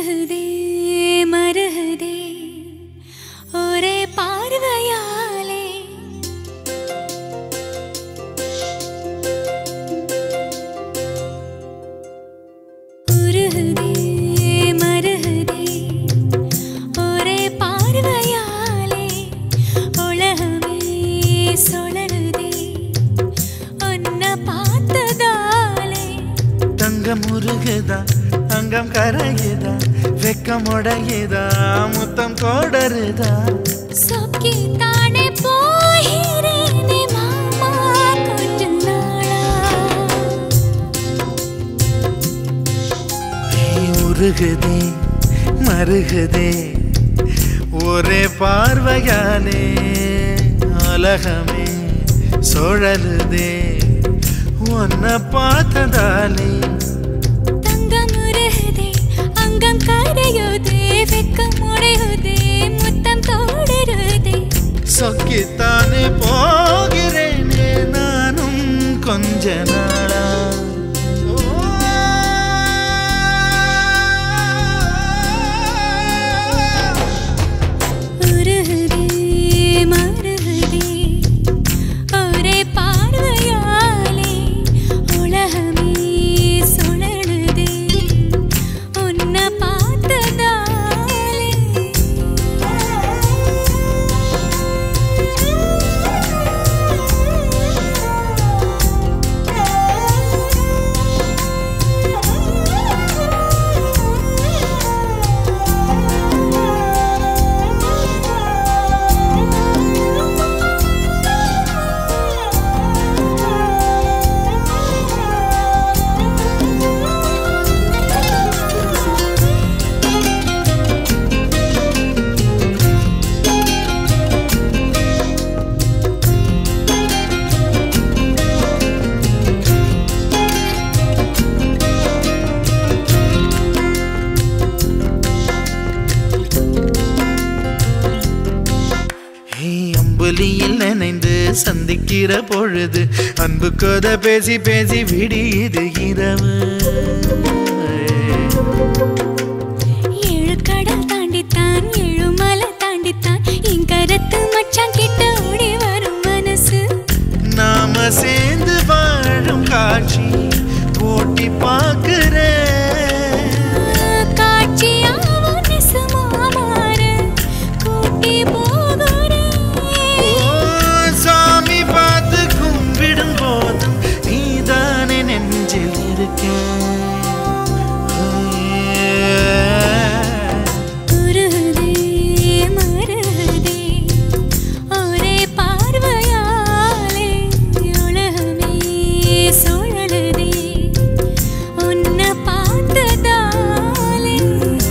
உருகுதே மருகுதே ஒரே பார்வையாலே உருகுதே மருகுதே ஒரே பார்வையாலே உலகமே சுழலுதே உன்னை பார்த்ததாலே தங்கம் உருகுதா அங்கம் கரையுதா வெக்கம் உடையுதா முத்தம் கோடருதா சொக்கி தானே போகிறேனே மாமா கொஞ்ச நாளா நீ உருகுதே மருகுதே ஒரே பார்வையாலே உலகமே சுழலுதே உன்னை பார்த்ததாலே தங்கம் உருகுதே அங்கம் கரையுதே வெக்கம் உடையுதே முத்தம் தோடுருதே சொக்கித்தானே போகிறேனே நானும் கொஞ்ச நாளா உருகுதே மருகுதே ஒரே பார்வையாலே உலகமே சுழலுதே உன்னை ஏய், அம்புலியில் நினைந்து சந்திக்கிற பொழுது அன்பு கதை பேசி பேசி விடியுது இரவு ஏழு கடல் தாண்டித்தான் ஏழு மலை தாண்டித்தான் என் கருத்து மச்சான் கிட்ட ஓடி வரும் மனசு நாம சேர்ந்து வாழும் காட்சி போட்டி பார்க்கிறேன் காட்சியாவும் நெசமா மாறு கூட்டி போகிறேன் ஓ, சாமி பார்த்து கும்பிடும் போதும் நீதானே நெஞ்சில் இருக்க உருகுதே மருகுதே ஒரே பார்வையாலே உலகமே சுழலுதே உன்னை பார்த்ததாலே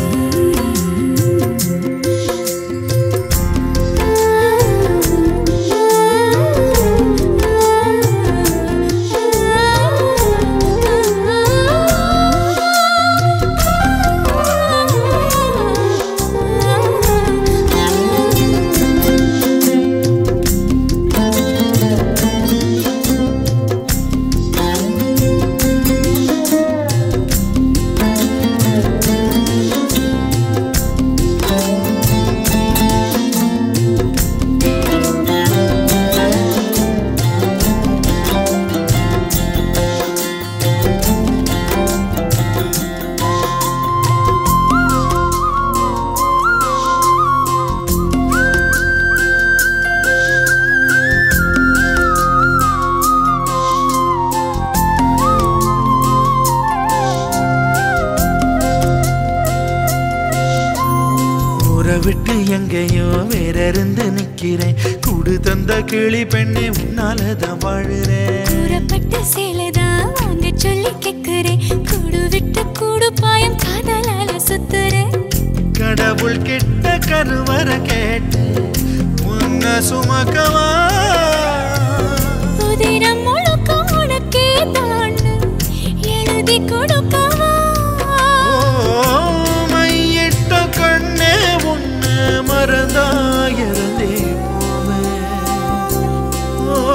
ஊரை விட்டு எங்கேயோ வேற இருந்து நிக்கிறேன் கூடு தந்த கிளி பெண்ணே உன்னாலதான் வாழுறேன் கூறப்பட்ட சேலைதான் வாங்க சொல்லி கேக்குறேன் கூடு விட்டு கூடு பாயம் காதலால சுத்துறேன் கடவுள் கிட்ட கருவற கேட்டு உன்னை சுமக்கவா உதிரம் முழுக்க உனக்கே தாண்டு எழுதி கொடுக்கவா ஓ, மையிட்ட கண்ணே உன்னை மறந்தாயிருந்தே போவேன் ஓ,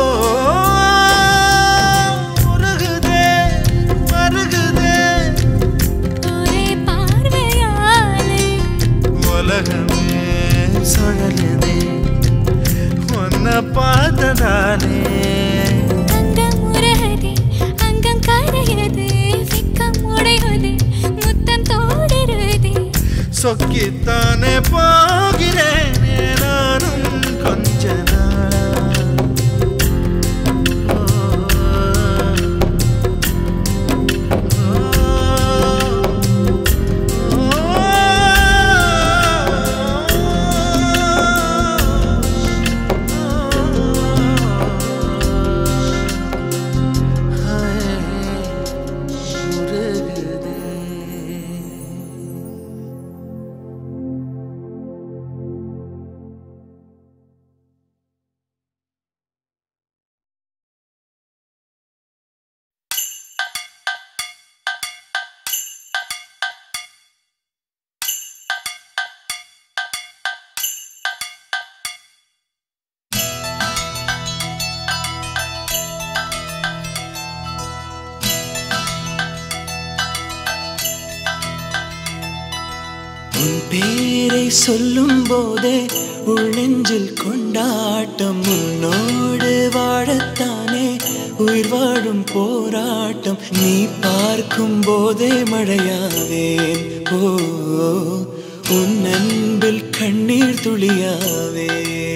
உருகுதே, மருகுதே. ஒரே பார்வையாலே தானே அங்கம் உருகுதே, அங்கம் கரையுதே, வெட்கம் உடையுதே, முத்தம் தோடுருதே. சொக்கித்தானே போகிறேனே நானும் கொஞ்ச நாளா உன் பேரை சொல்லும் போதே உள்ளெஞ்சில் கொண்டாட்டம் உன்னோடு வாழத்தானே உயிர் வாழும் போராட்டம் நீ பார்க்கும் போதே மழையாவேன் ஓ உன் அன்பில் கண்ணீர் துளியாவே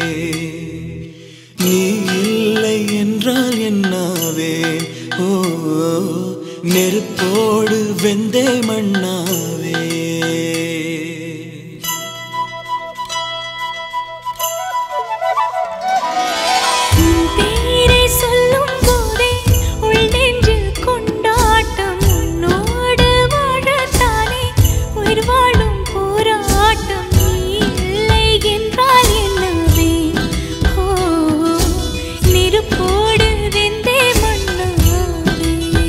நீ இல்லை என்றால் என்னாவேன் ஓ நெருப்போடு வெந்தே மண்ணாவே உன் பேரை சொல்லும் போதே உள் நெஞ்சில் கொண்டாட்டம் உன்னோடு வாழத்தானே உயிர் வாழும் போராட்டம் நீ இல்லை என்றால் என்னவே ஓ நெருப்போடு வெந்தே மண்ணாவே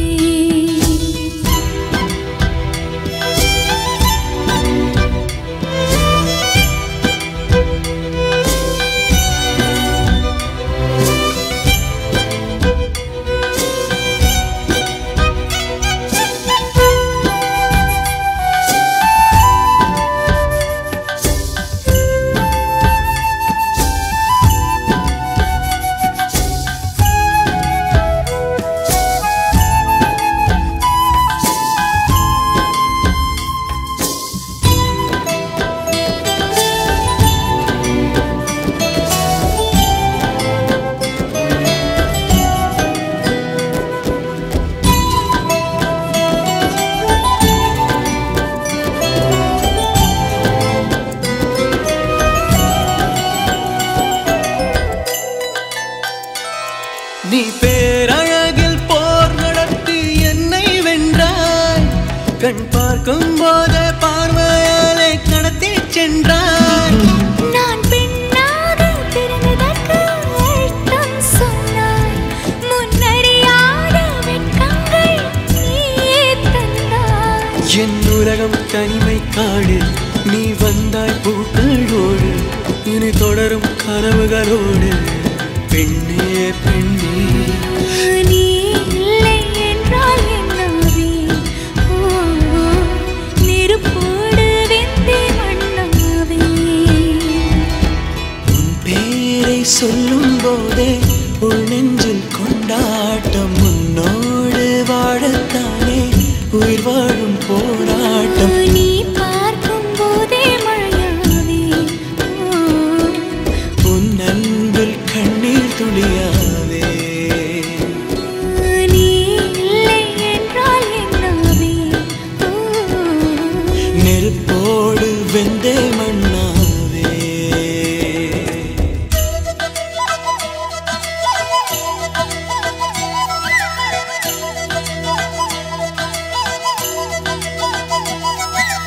நீ பேரழகில் போர் நடத்தி என்னை வென்றாய் கண் பார்க்கும் போதே பார்வையாலே கடத்தி சென்றாய் நான் பெண்ணாக பிறந்ததற்கு அர்த்தம் சொன்னாய் முன்னறியாத வெட்கங்கள் நீயே தந்தாய் என் உலகம் தனிமை காடு நீ வந்தாய் பூக்களோடு இனி தொடரும் கனவுகளோடு பெண்ணே பெண்ணே நீ இல்லை என்றால் என்னாவே ஓ நெருப்போடு வெந்தே மண்ணாவே உன் பேரை சொல்லும் போதே உள் நெஞ்சில் கொண்டாட்டம் உன்னோடு வாழத்தானே உயிர் வாழும் போராட்டம் நீ பார்க்கும் போதே மழையாவே ஓ உன் அன்பில் கண்ணீர் துளியாவே நீ இல்லை என்றால் என்னாவே ஓ நெருப்போடு வெந்தே மண்ணாவே ஆ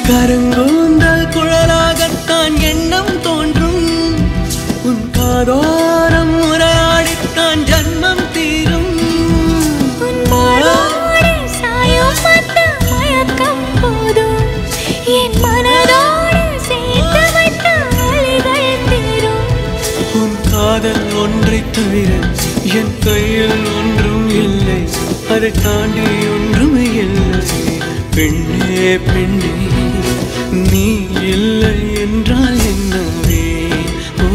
கருங்கூந்தல் குழலாகத்தான் எண்ணம் தோன்றும் உன் காதோரம் முறையாடித்தான் ஜன்மம் தீரும் உன் மாடோடு சாயும் மத்த மயக்கம் போதும் என் மனதோடு சேர்த்து வைத்த அலைகள் தீரும் உன் காதல் ஒன்றை தவிர என் கையில் ஒன்றும் இல்லை அதை தாண்டி ஒன்றும் இல்லை பெண்ணே பெண்ணே நீ இல்லை என்றால் என்னவே ஓ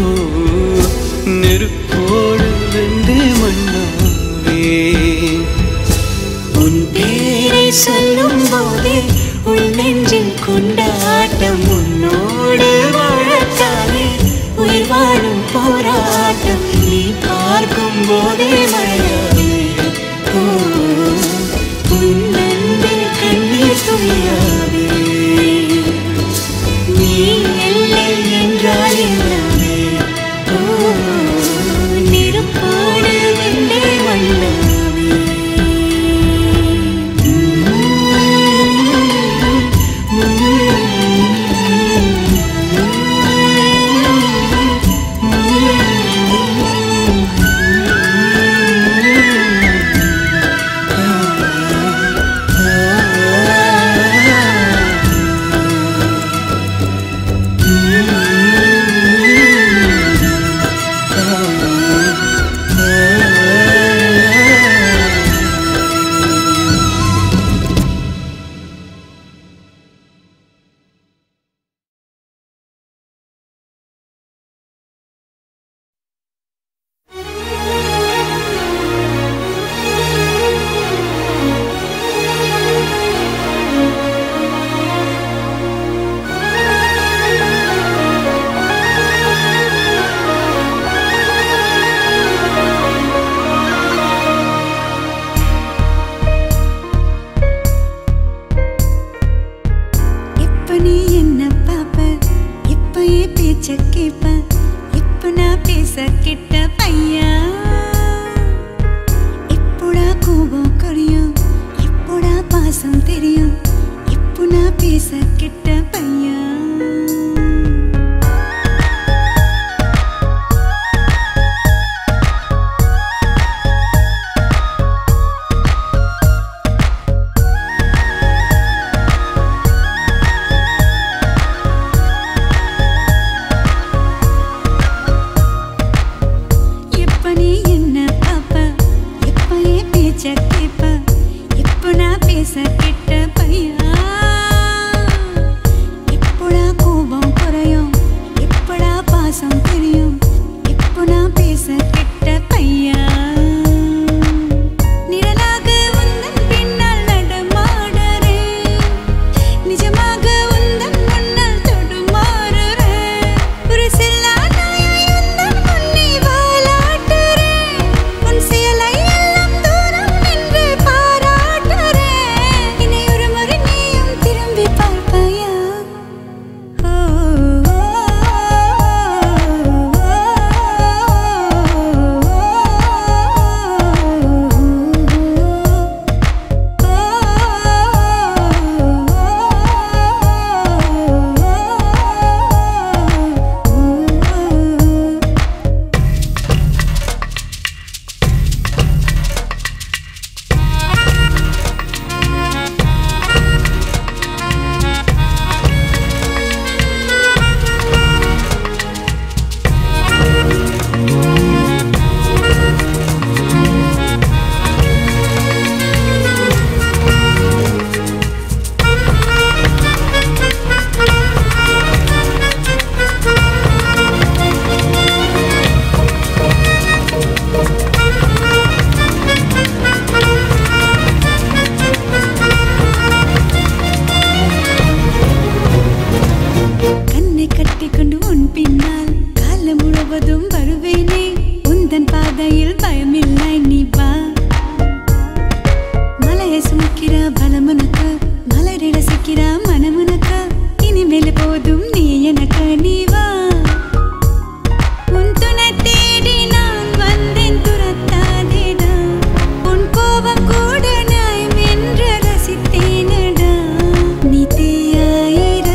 நெருப்போடு வெந்தே மண்ணாவே உன் பேரை சொல்லும் போதே உள் நெஞ்சில் கொண்டாட்டம் உன்னோடு வாழத்தானே உயிர் வாழும் போராட்டம் நீ பார்க்கும் போதே மழையாவே ஓ, உன் அன்பில் கண்ணீர் துளியாவே நீ இல்லை என்றால் எல்லாமே ஓ, நெருப்போடு வெந்தே வண்ணாவே இப்ப நீ என்ன பாப்ப இப்ப என் பேச்ச கேப்ப இப்ப நான் பேச கிட்ட பையா இப்போடா கோபம் குறையும் இப்போடா பாசம் தெரியும் இப்போ நான் பேச கிட்ட பையா எப்ப நீ என்ன பாப்ப எப்ப என் பேச்ச கேப்ப இப்ப நான் பேச கிட்ட பையா இப்போடா கோபம் குறையும் இப்படா பாசம் தெரியும் இப்போ நான் பேச கிட்ட பையா நிழலாக உந்தன் பின்னால் நடமாடுறேன் நிஜமாக உந்தன் முன்னால் தடுமாறுறேன் ஒரு செல்லா நாயாய் உந்தன் முன்னே வாலாட்டுறேன் உன் செயலை எல்லாம் தூரம் நின்று பாராட்டுறேன் என்னை ஒரு முறை நீயும் திரும்பி பார்ப்பாயா ஓ கண்ணை கட்டிக்கொண்டு உன் பின்னால் காலம் முழுவதும் வருவேனே உந்தன் பாதையில் பயமில்லை நீ வா மலையை சுமக்கிற பலம் உனக்கு மலரிட சிக்கிற மனம் உனக்கு இனிமேல் போதும் நீ எனக்கு நீ வா உன் துணை தேடி நான் வந்தேன் துரத்தாதேடா உன் கோபம் கூட நான் என்று ரசித்தேனடா நீ தீயாயிர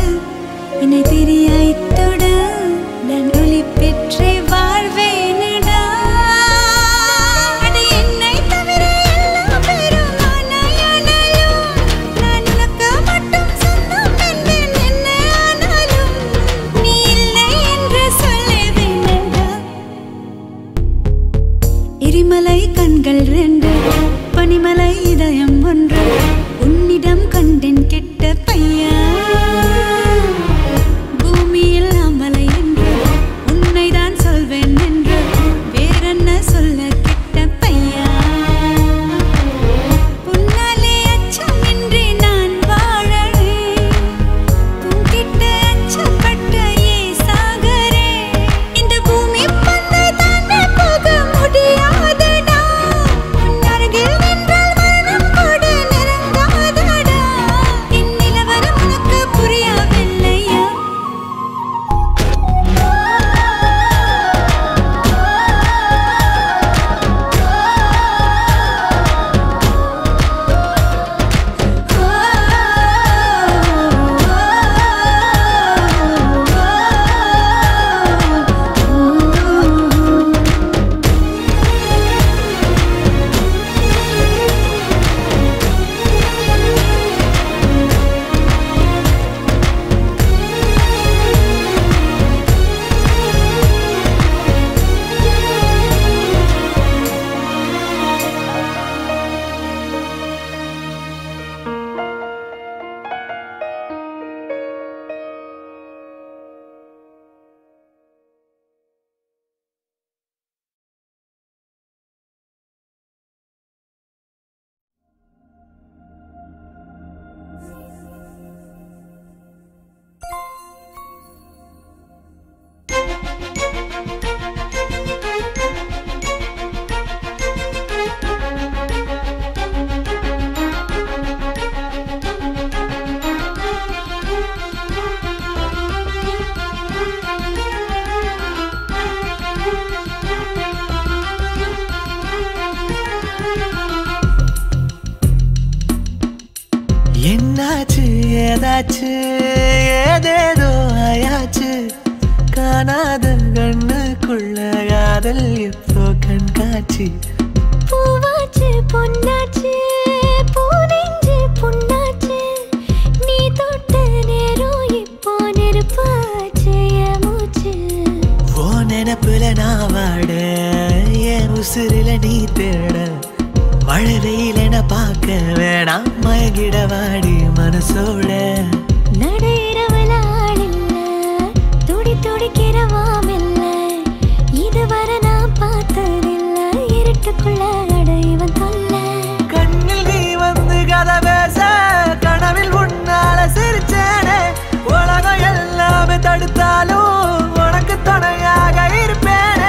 ஏதாச்சு ஏதேதோ ஆயாச்சு காணாத கண்ணுக்குள்ள காதல் இப்போ கண்காட்சி பூவாச்சு பொன்னாச்சு பூனெஞ்சு புண்ணாச்சு நீ தொட்ட நேரம் இப்போ நெருப்பாச்சு என் மூச்சு ஓ நினப்புல நான் வாட என் உசுரில நீ தேட மழை வெயிலென பார்க்க வேணாம் மயங்கிட வாடி மனசோட நடையிறவல ஆளில்ல துடி துடிக்கிற வாமில்ல இதுவரை நான் பார்த்ததில்ல இருட்டுக்குள்ள அடைவன் தொல்ல கண்ணில் நீ வந்து கதை பேச கனவில் உன்னால சிரிச்சேனே உலகம் எல்லாமே தடுத்தாலும் உனக்கு துணையாக இருப்பேனே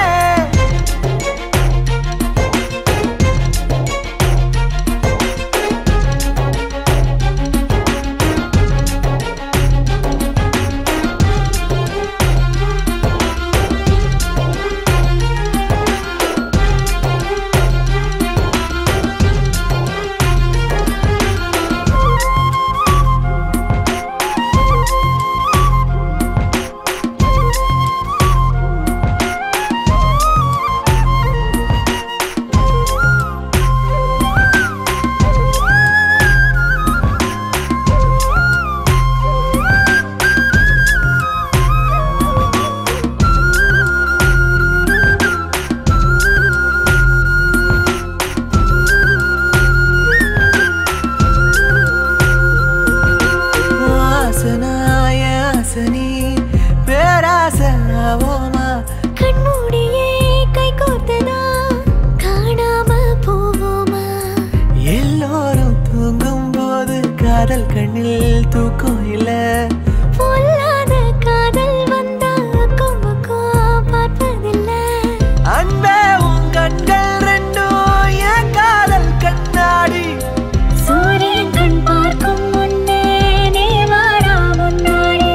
வாசனாய ஆசனி பேராசனாவோமா கண்மூடியே கை கோர்த்ததா காணாம போவோமா எல்லோரும் தூங்கும் போது காதல் கண்ணில் தூக்கம் இல்ல பொல்லாத காதல் வந்தா அக்கம் பக்கம் பார்ப்பதில்லை அன்பே உன் கண்கள் ரெண்டும் என் காதல் கண்ணாடி சூரியன் கண் பார்க்கும் முன்னே நீ வாடா முன்னாடி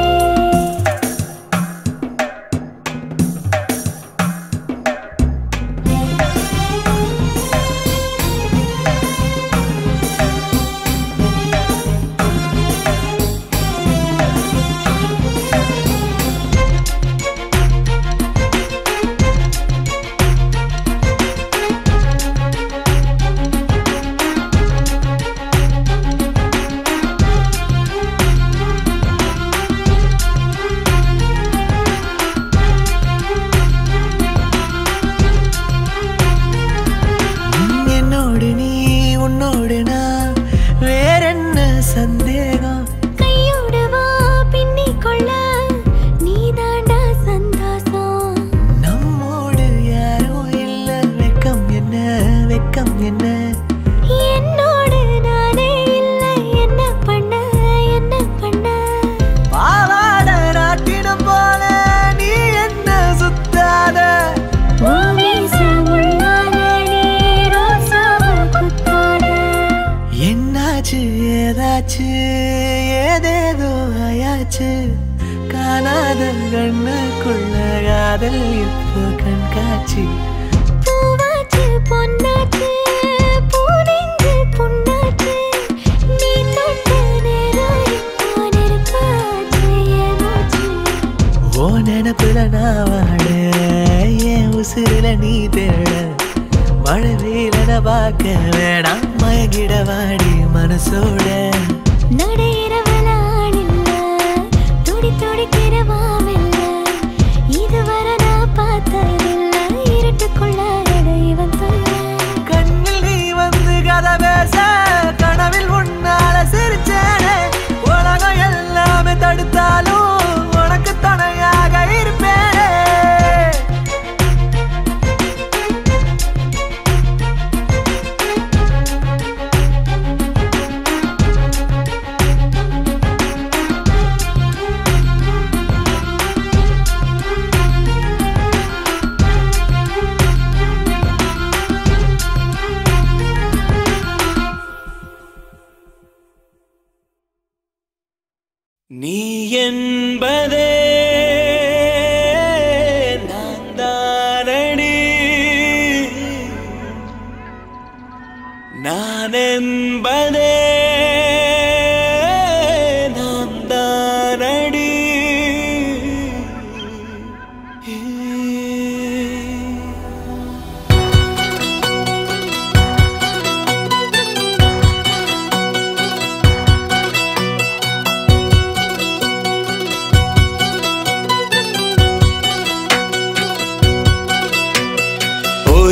என்னோடு நீ உன்னோடு நான் வேறென்ன சந்தேகம் கையோடு வா பின்னிக் கொள்ள நீதாண்டா சந்தோஷம் நம்மோடு யாரும் இல்ல வெக்கம் என்ன வெக்கம் என்ன என்னோடு நானே இல்லை என்ன பண்ண என்ன பண்ண பாவாட நாட்டினம் போல நீ என்ன சுத்தாத பூமேச உள்ளாத நீ ரோசாவ குத்தாத என்னாச்சு ஏதாச்சு ஏதேதோ ஆயாச்சு காணாத கண்ணுக்குள்ள காதல் இப்போ கண்காட்சி பூவாச்சு பொன்னாச்சு பூனெஞ்சு புண்ணாச்சு நீ தொட்ட நேரம் இப்போ நெருப்பாச்சு என் மூச்சு ஓ நினப்புல நான் வாட என் உசுரில நீ தேட மழை வெயிலன பார்க்க வேணாம் மயங்கிட வாடி மனசோட நடையிறவல ஆளில்ல துடி துடிக்கிற வாமில்ல இதுவரை நான் பார்த்ததில்ல இருட்டுக்குள்ள இவன் தொல்ல கண்ணில் நீ வந்து கதை பேச கனவில் உன்னால சிரிச்சேனே உலகம் எல்லாமே தடுத்தாலும் உனக்கு துணையாக இருப்பேனே நீ என்பதே நான் தானடி நான் என்பதே நாம்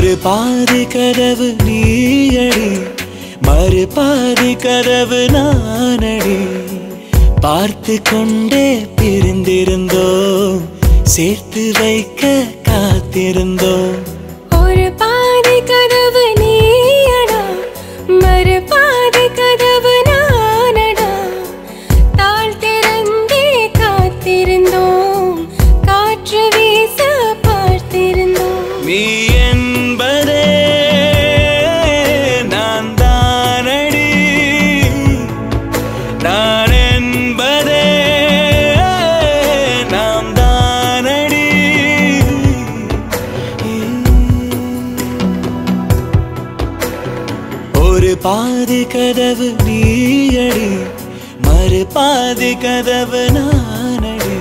ஒரு பாதி கதவு நீயடி மறு பாதி கதவு நானடி பார்த்து கொண்டே பிரிந்திருந்தோம் சேர்த்து வைக்க காத்திருந்தோம் ஒரு பாதி கதவு நீயடா மறு பாதி கதவு நானடா தாழ் திறந்தே காத்திருந்தோம் காற்று வீச பார்த்திருந்தோம் நீ என்பதே நான் தானடி நான் என்பதே நாம் தானடி ஒரு பாதி கதவு நீயடி மறு பாதி கதவு நானடி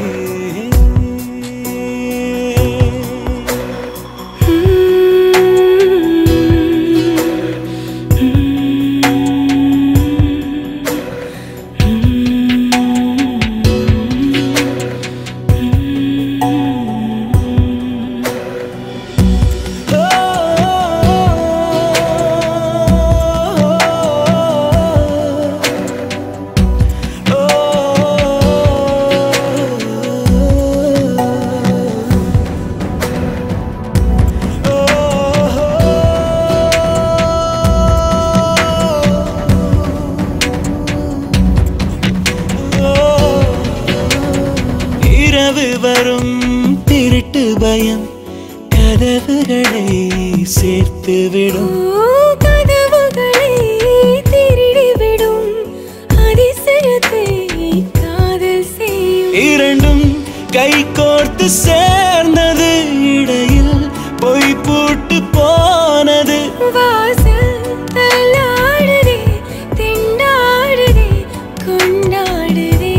இரவு வரும் திருட்டு பயம் கதவுகளை சேர்த்து விடும் ஓ, கதவுகளை திருடிவிடும் அதிசயத்தை காதல் செய்யும் இரண்டும் கை கோர்த்து சேர்ந்தது இடையில் பொய் பூட்டு போனது வாசல் தள்ளாடுதே திண்டாடுதே கொண்டாடுதே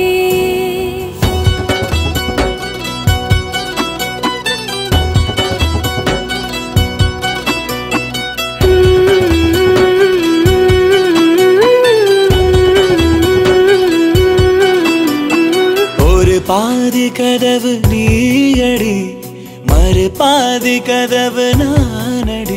ஒரு பாதி கதவு நீயடி மறு பாதி கதவு நானடி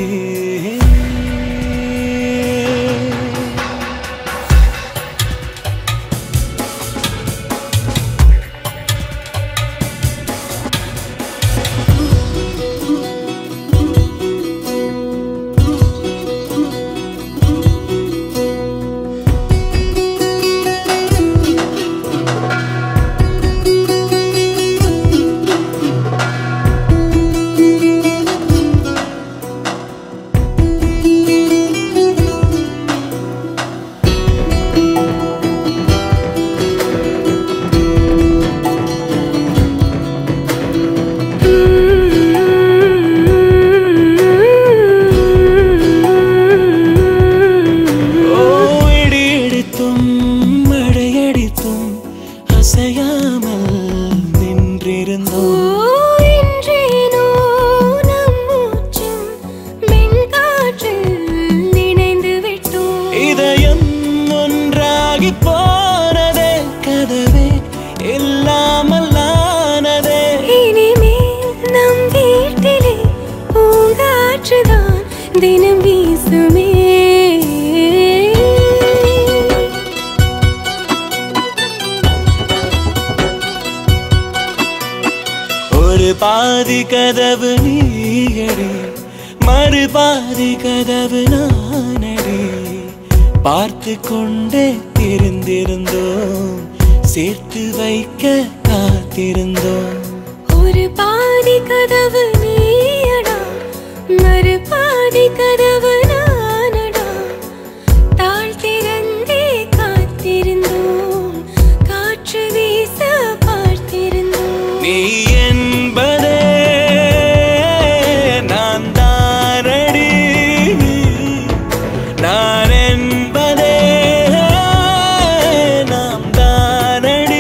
ஓ இடி இடித்தும் மழையடித்தும் அசையாமல் ஓ, நின்றிருந்தோம் இன்றேனோ நம் மூச்சும் மென்காற்றில் நினைந்து விட்டோம் இதயம் ஒன்றாகி போனதே கதவே இல்லாமல் ஆனதே இனிமேல் நம் வீட்டிலே பூங்காற்றுதான் தினம் வீசுமே ஒரு பாதி கதவு நீயடி மறு பாதி கதவு நானடி பார்த்து கொண்டே இருந்திருந்தோம் சேர்த்து வைக்க காத்திருந்தோம் ஒரு பாதி கதவு நீயடா மறு பாதி கதவு நானடா தாழ் திறந்தே காத்திருந்தோம் காற்று வீச பார்த்திருந்தோம் நீ என்பதே நான் தானடி நான் என்பதே நாம் தானடி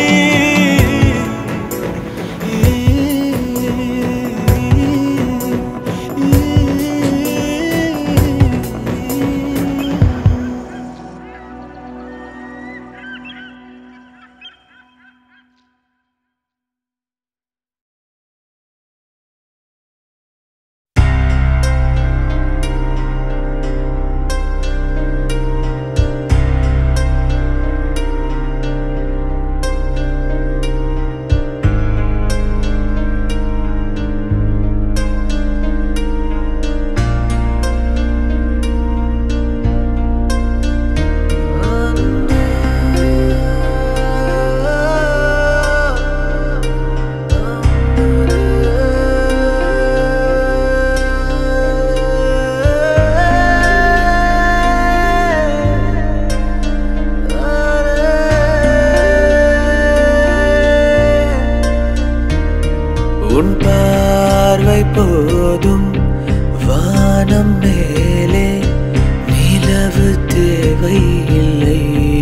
உன் பார்வை போதும் வானம் மேலே நிலவு தேவையில்லை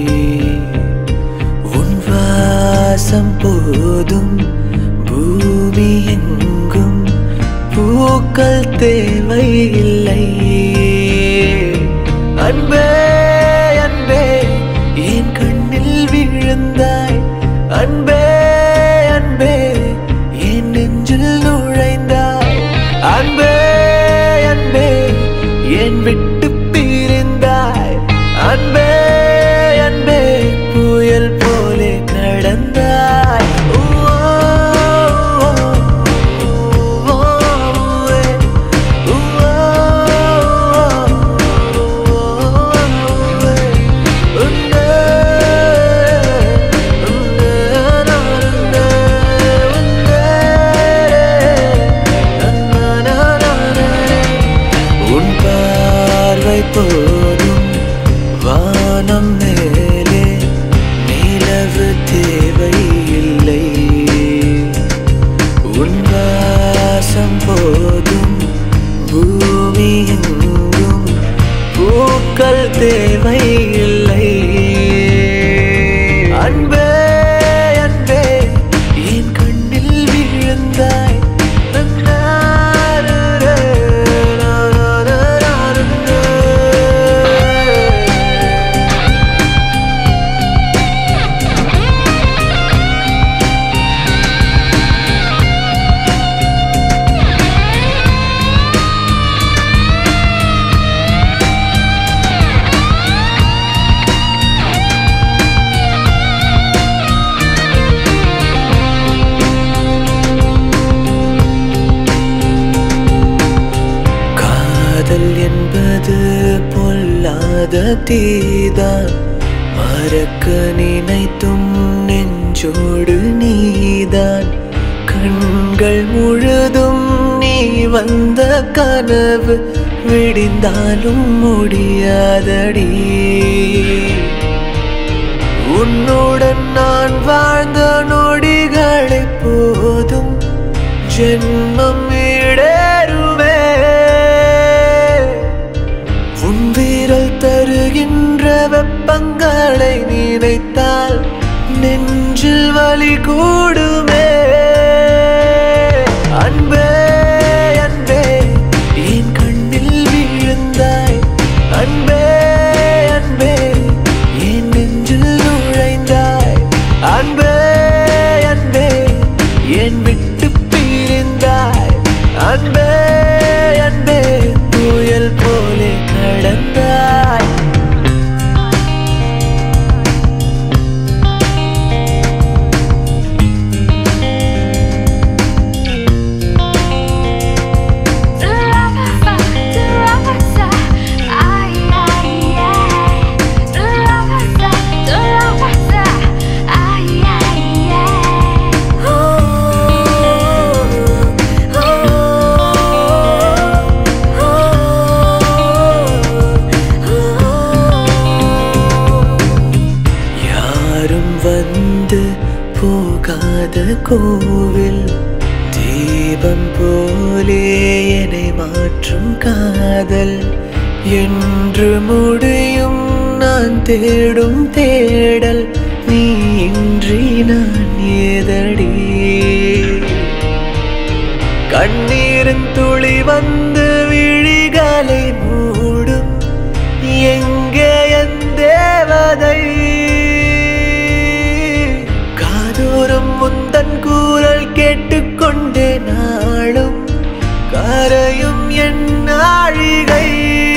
உன் வாசம் போதும் பூமி எங்கும் பூக்கள் தேவையில்லை அன்பே அன்பே என் கண்ணில் விழுந்தாய் அன்பே அன்பே என் நெஞ்சில் நுழைந்தாய் அன்பே அன்பே என் விட்டு பிரிந்தாய் அன்பே அன்பே புயல் போலே கடந்தாய் ஊ, ஓ, ஓ, ஓ, ஏ. ஊ, ஓ, ஓ, ஓ, ஏ. உன்னே, உன்னே, நான் உன்னே, உன்னே, நன்னா, நானே. உன் பார்வை போதும் வானம் மேலே நிலவு தேவையில்லை உன் வாசம் போதும் பூமி எங்கும் பூக்கள் தேவையில்லை அன்பே அன்பே என் கண்ணில் விழுந்தாய் நன்னாரே, நானாரே. காதல் என்பது பொல்லாத தீதான் மறக்க நினைத்தும் நெஞ்சோடு நீதான் கண்கள் முழுதும் நீ வந்த கனவு விடிந்தாலும் முடியாதடி உன்னுடன் நான் வாழ்ந்த நொடிகளை போதும் ஜென்மம் ஈடேறுமே உன் வீரல் தருகின்ற வெப்பங்களை நினைத்தால் நெஞ்சில் வலி கூடுமே அன்பே அன்பே என் கண்ணில் விழுந்தாய் அன்பே அன்பே என் நெஞ்சில் நுழைந்தாய் அன்பே அன்பே என் விட்டு பிரிந்தாய் அன்பே அன்பே புயல் போலே கடந்தாய் யாரும் வந்து போகாத கோவில் தீபம் போலே என்னை மாற்றும் காதல் என்று முடியும் நான் தேடும் தேடல் நீ இன்றி நான் ஏதடி கண்ணீரின் துளி வந்து விழிகளை மூடும் எங்கே என் தேவதை காதோறும் முந்தன் கூறல் கேட்டுக்கொண்டே நாளும் கரையும் என் நாழிகை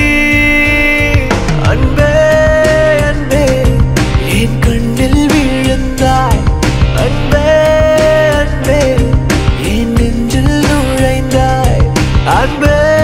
அன்பே அன்பே என் கண்ணில் விழுந்தாய் அன்பே அன்பே என் நெஞ்சில் நுழைந்தாய் அன்பே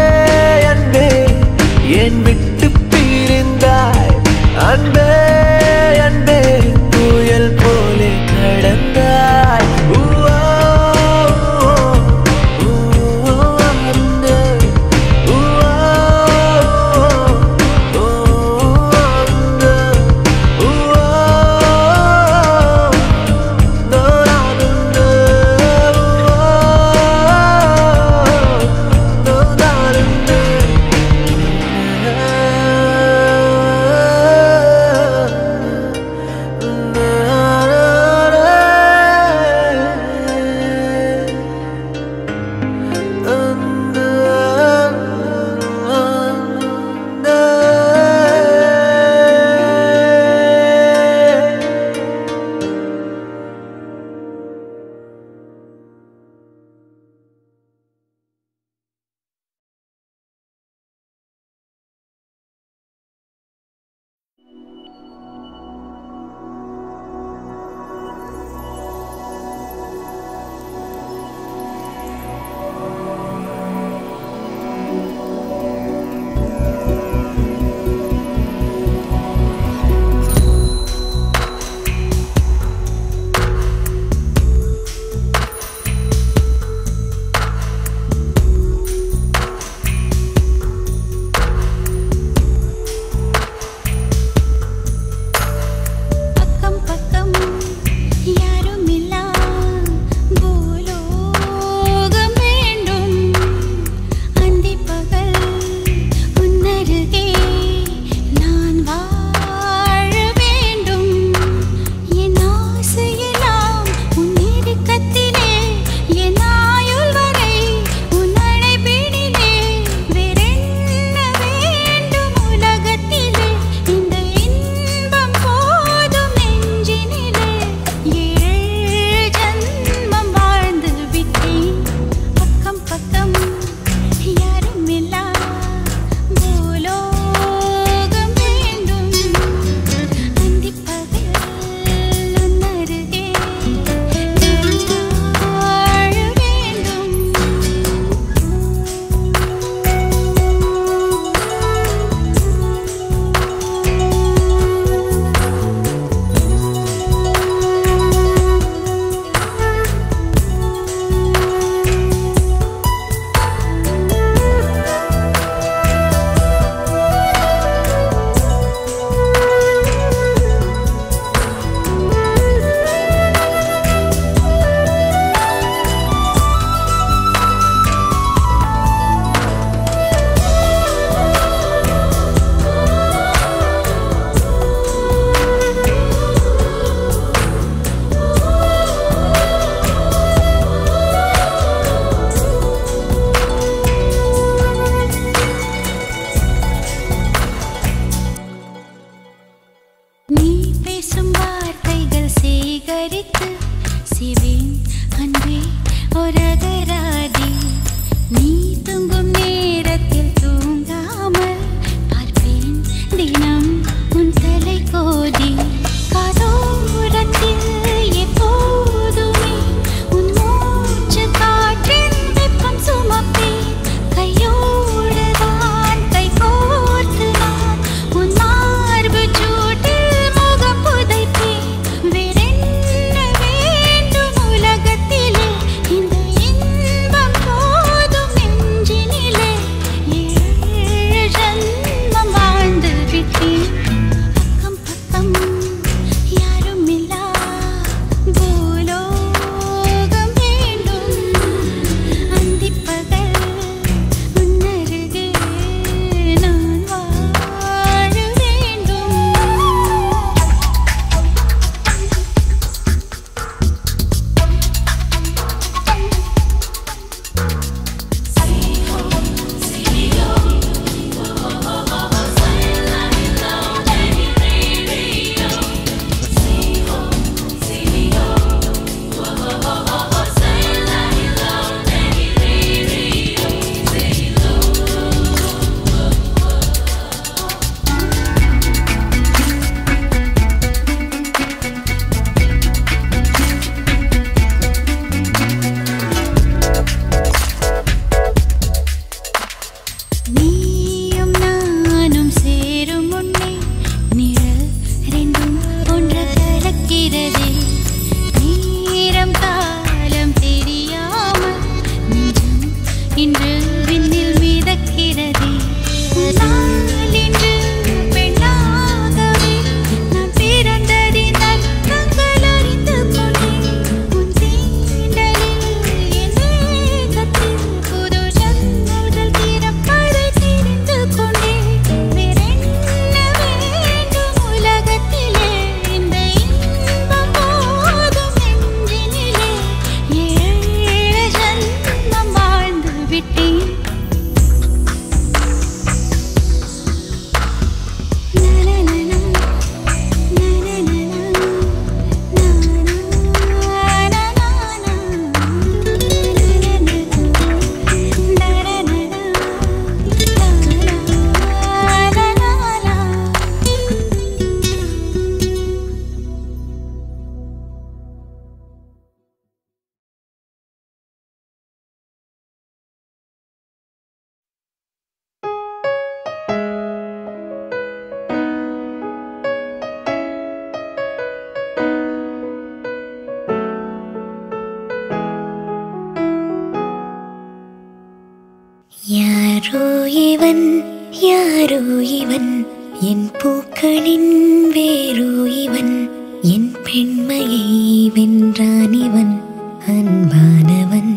யாரோ இவன் யாரோ இவன் என் பூக்களின் வேரோ இவன் என் பெண்மையை வென்றான் இவன் அன்பானவன்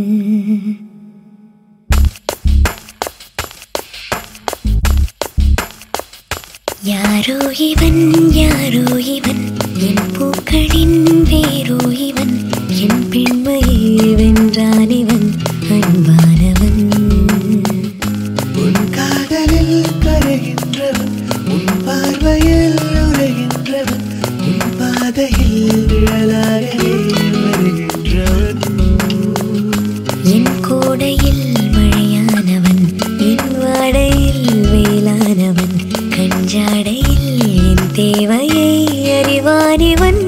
யாரோ இவன் யாரோ இவன் என் பூக்களின் வேரோ இவன் என் பெண்மையை வென்றான் இவன் அன்பானவன் உன் காதலில் கரைகின்றவன் உன் பார்வையில் உரைகின்றவன் உன் பாதையில் நிழலாகவே வருகின்றவன் என் கோடையில் மழையானவன் என் வாடையில் வேளானவன் கஞ்சாடையில் என் தேவையை அறிவானிவன்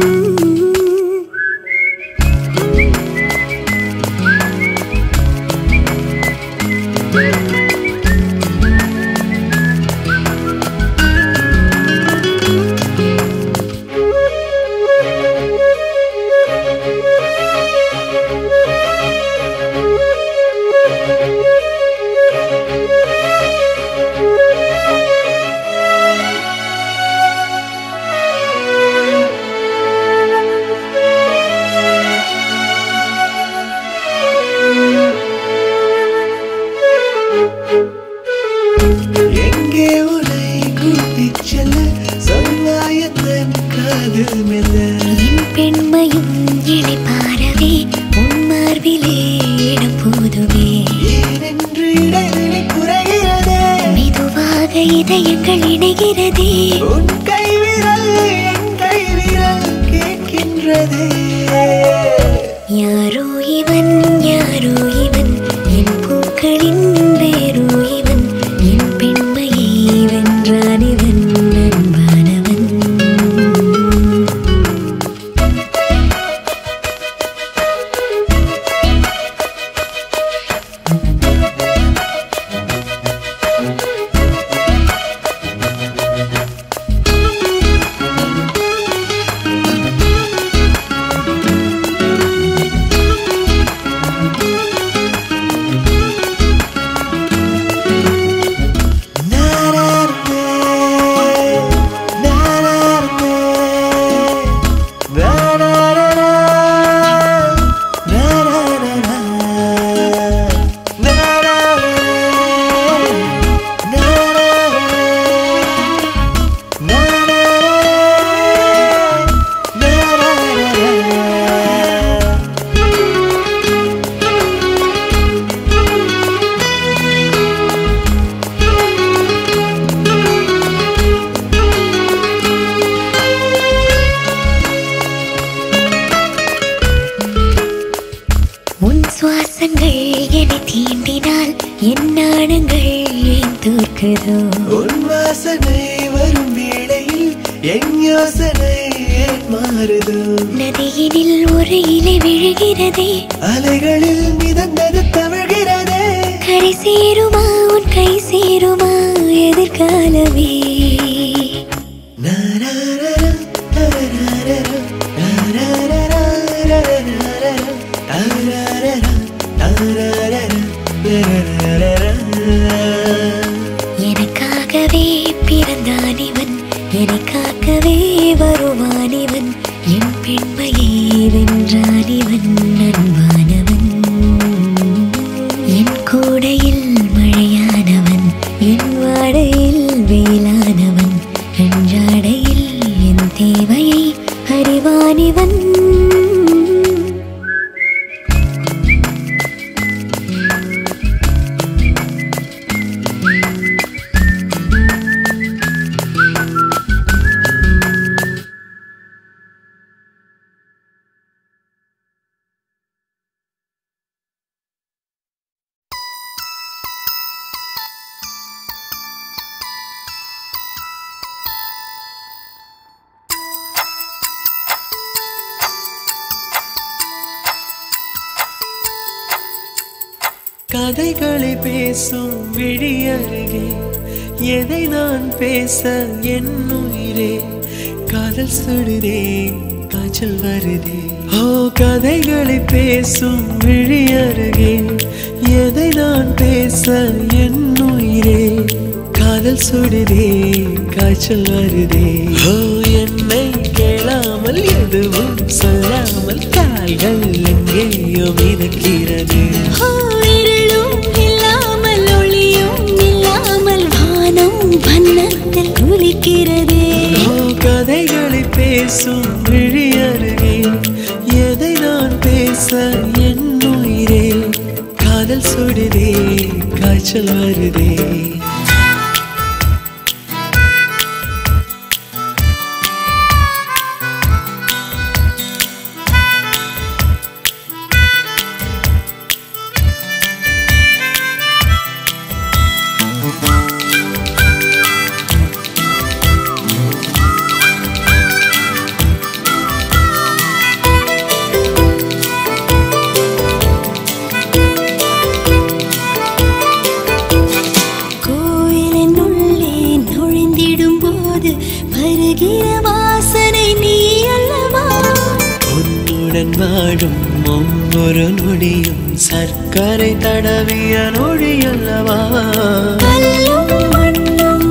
எங்கே உன்னை கூட்டிச் செல்ல சொல்லாயத்தன் காதல் மெல்ல என் பெண்மையும் இழைப்பாரவே உன் மார்பிலே இடம் போதுவே ஏனென்று இடைவெளி குறைகிறதே மெதுவாக இதயங்கள் இணைகிறதே உன் கைவிரல் என் கைவிரல் கேட்கின்றதே யாரோ இவன் யாரோ இவன் என் பூக்களின் வேரோ இவன் என் பெண்மையை வென்றான் இவன் அன்பானவன் உன் சுவாசங்கள் என்னை தீண்டினால் என் நாணங்கள் ஏன் தோற்குதோ உன் வாசனை வரும் வேளையில் என் யோசனை ஏன் மாறுதோ நதியினில் ஒரு இலை விழுகிறதே அலைகளில் மிதந்தது தவழ்கிறதே கரை சேருமா உன் கை சேருமா எதிர்காலமே நாராரரம், தாராரரம், தாராரரம், தாராரரம், தாராரரம், தாராரரம். எனக்காகவே பிறந்தான் இவன் என்னை காக்கவே வருவான் இவன் என் பெண்மையை வென்றான் இவன் அன்பானவன் என் கோடையில் மழையானவன் என் வாடையில் வேளானவன் அன்றாடையில் என் தேவையை அறிவானிவன் கதைகளை பேசும் விழி அருகே எதை நான் பேச என் உயிரே காதல் சுடுதே காய்ச்சல் வருதே ஓ கதைகளை பேசும் விழி அருகே எதை நான் பேச என் உயிரே காதல் சுடுதே காய்ச்சல் வருதே ஓ என்னை கேளாமல் எதுவும் சொல்லாமல் கால்கள் எங்கேயோ மிதக்கிறது ஓ, இருளும் இல்லாமல் ஒளியும் இல்லாமல் வானம் வண்ணத்தில் குளிக்கிறதே ஓ கதைகளை பேசும் விழி அருகே எதை நான் பேச என் உயிரே காதல் சுடுதே காய்ச்சல் வருதே கோயிலின் உள்ளே நுழைந்திடும் போது வருகிற வாசனை நீ அல்லவா உன்னுடன் வாழும் ஒவ்வொரு நொடியும் சர்க்கரை தடவிய நொடி அல்லவா கல்லும் மண்ணும்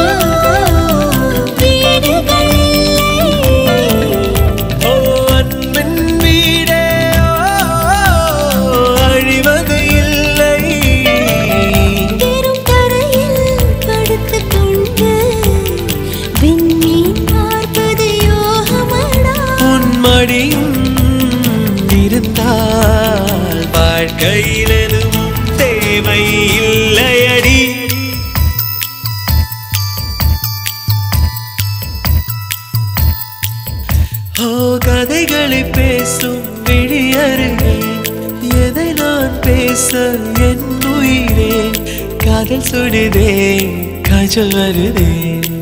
வீடுகள் இல்லை. ஓ அன்பின் வீடே ஓ, அழிவது இல்லை பெரும் கரையில் படுத்துக் கொண்டு விண்மீன் பார்ப்பது யோகமடா உன் மடியும் இருந்தால் வாழ்க்கையில் எதுவும் தேவை இல்லையடி ஓ கதைகளை பேசும் விழி அருகே எதை நான் பேச என் உயிரே காதல் சுடுதே காய்ச்சல் வருதே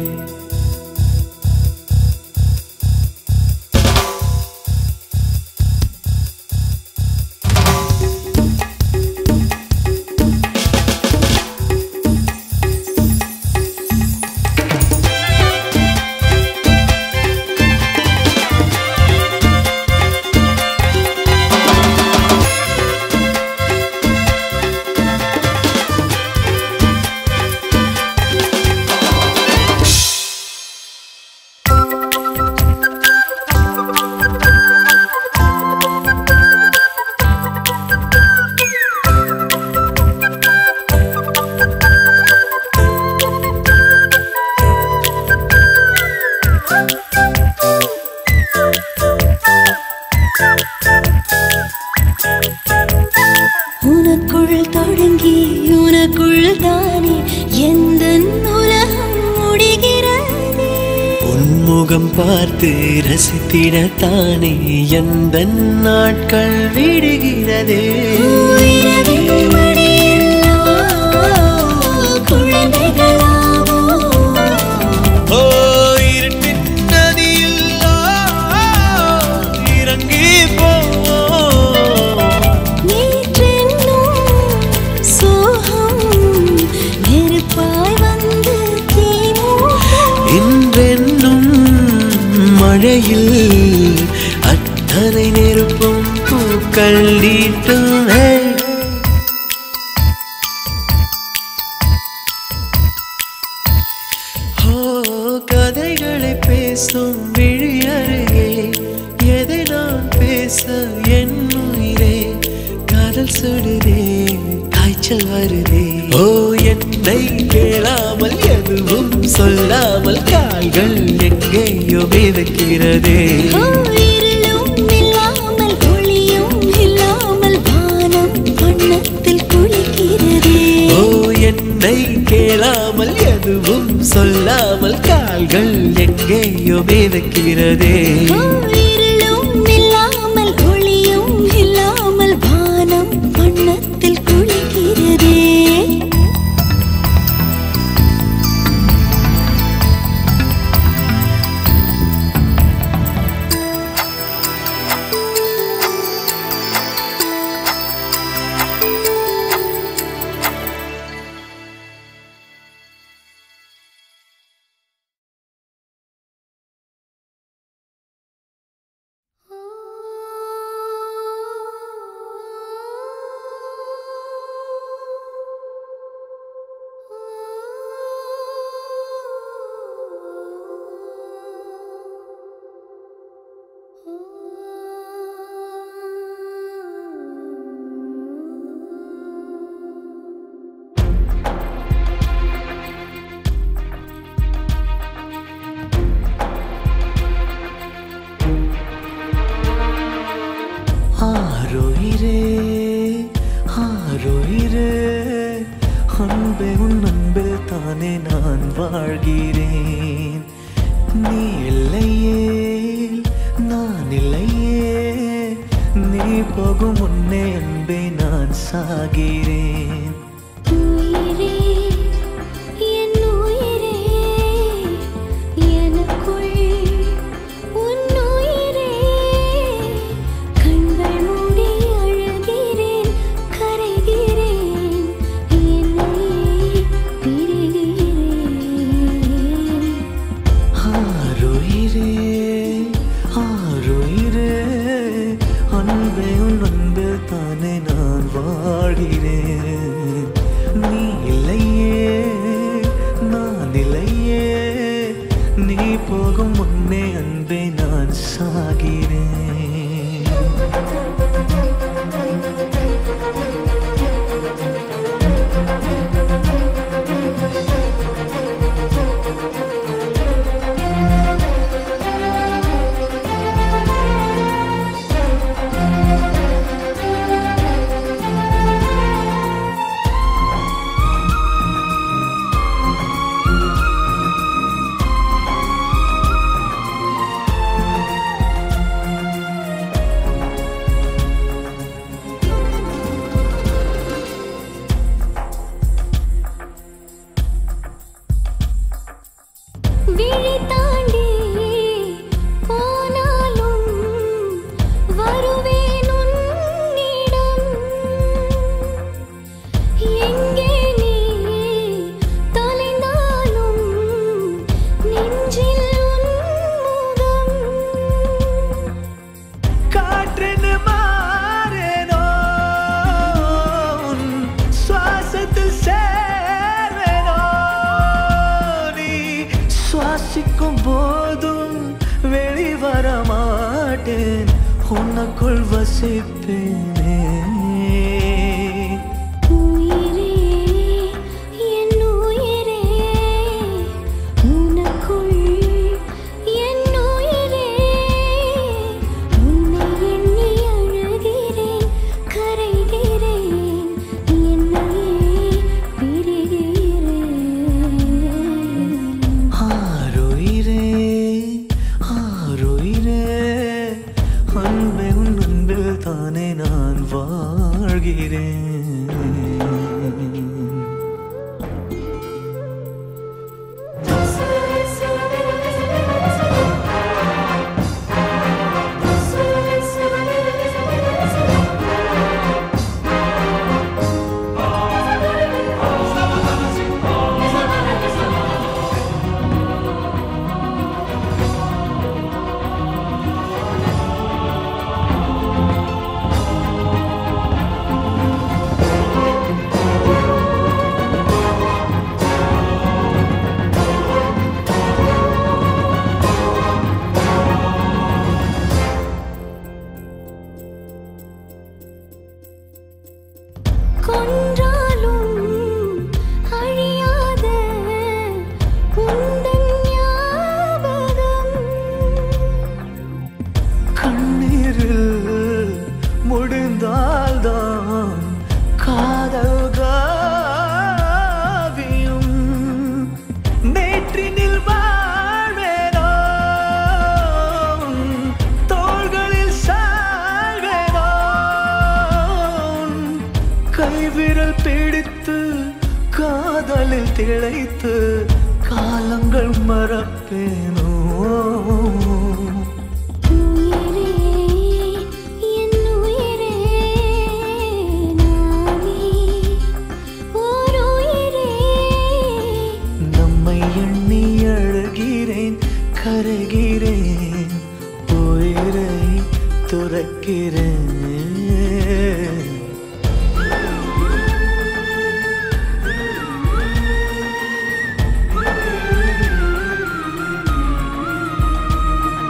உனக்குள் தொடங்கி உனக்குள் தானே எந்த உலகம் முடிகிறதே உன்முகம் பார்த்து ரசித்திடத்தானே எந்த நாட்கள் விடுகிறதே உயிரவின் மடியிலோ குழந்தைகளாவோ ஓ இருட்டின் நதியில் இறங்கி போவோம் நேற்றென்னும் சோகம் நெருப்பாய் வந்து தீமூட்டும். இன்றென்னும் மழையில் அத்தனை நெருப்பும் பூக்கள் நீட்டுமே ஓ கதைகளை பேசும் விழி அருகே எதை நான் பேச என் உயிரே காதல் சுடுதே காய்ச்சல் வருதே ஓ என்னை கேளாமல் எதுவும் சொல்லாமல் கால்கள் எங்கேயோ மிதக்கிறதே ஓ, இருளும் இல்லாமல் ஒளியும் இல்லாமல் வானம் வண்ணத்தில் குளிக்கிறதே ஓ என்னை கேளாமல் எதுவும் சொல்லாமல் கால்கள் எங்கேயோ மிதக்கிறதே ஓ, தானே நான் வாழ்கிறேன் நீ இல்லையே நான் இல்லையே நீ போகும் முன்னே அன்பே நான் சாகிறேன் உயிரே என் உயிரே எனக்குள் உன் உயிரே கண்கள் மூடி அழுகிறேன் கரைகிறேன் என்னையே பிரிகிறேன் ஆருயிரே ஆருயிரே அன்பே உன் அன்பில் தானே நான் வாழ்கிறேன் நீ இல்லையே நான் இல்லையே நீ போகும் முன்னே அன்பே நான் சாகிறேன் விழி தாண்டி போனாலும் வருவேன் உன்னிடம் எங்கே நீ தொலைந்தாலும் நெஞ்சில் உன் முகம் காற்றென்னு மாறேனோ உன் சுவாசத்தில் சேர்வேனோ நீ சுவாசிக்கும் போதும் வெளிவர மாட்டேன் உனக்குள் வசிப்பேனே உயிரே என் உயிரே உனக்குள் என் உயிரே உன்னை எண்ணி அழுகிறேன் கரைகிறேன் என்னையே பிரிகிறேன் ஆருயிரே ஆருயிரே அன்பே உன் அன்பில் தானே நான் வாழ்கிறேன் கொன்றாலும் அழியாத உந்தன் ஞாபகம் கண்ணீரில் முடிந்தால்தான் காதல் காவியம் நேற்றினில் வாழ்வேனோ உன் தோள்களில் சாழ்வேனோ உன் கைவிரல் பிடித்து காதலில் திளைத்து காலங்கள் மறப்பேனோ உயிரே என் உயிரே நானே ஓர் உயிரே நம்மை எண்ணி அழுகிறேன் கரைகிறேன் உயிரை துறக்கிறேன் உயிரே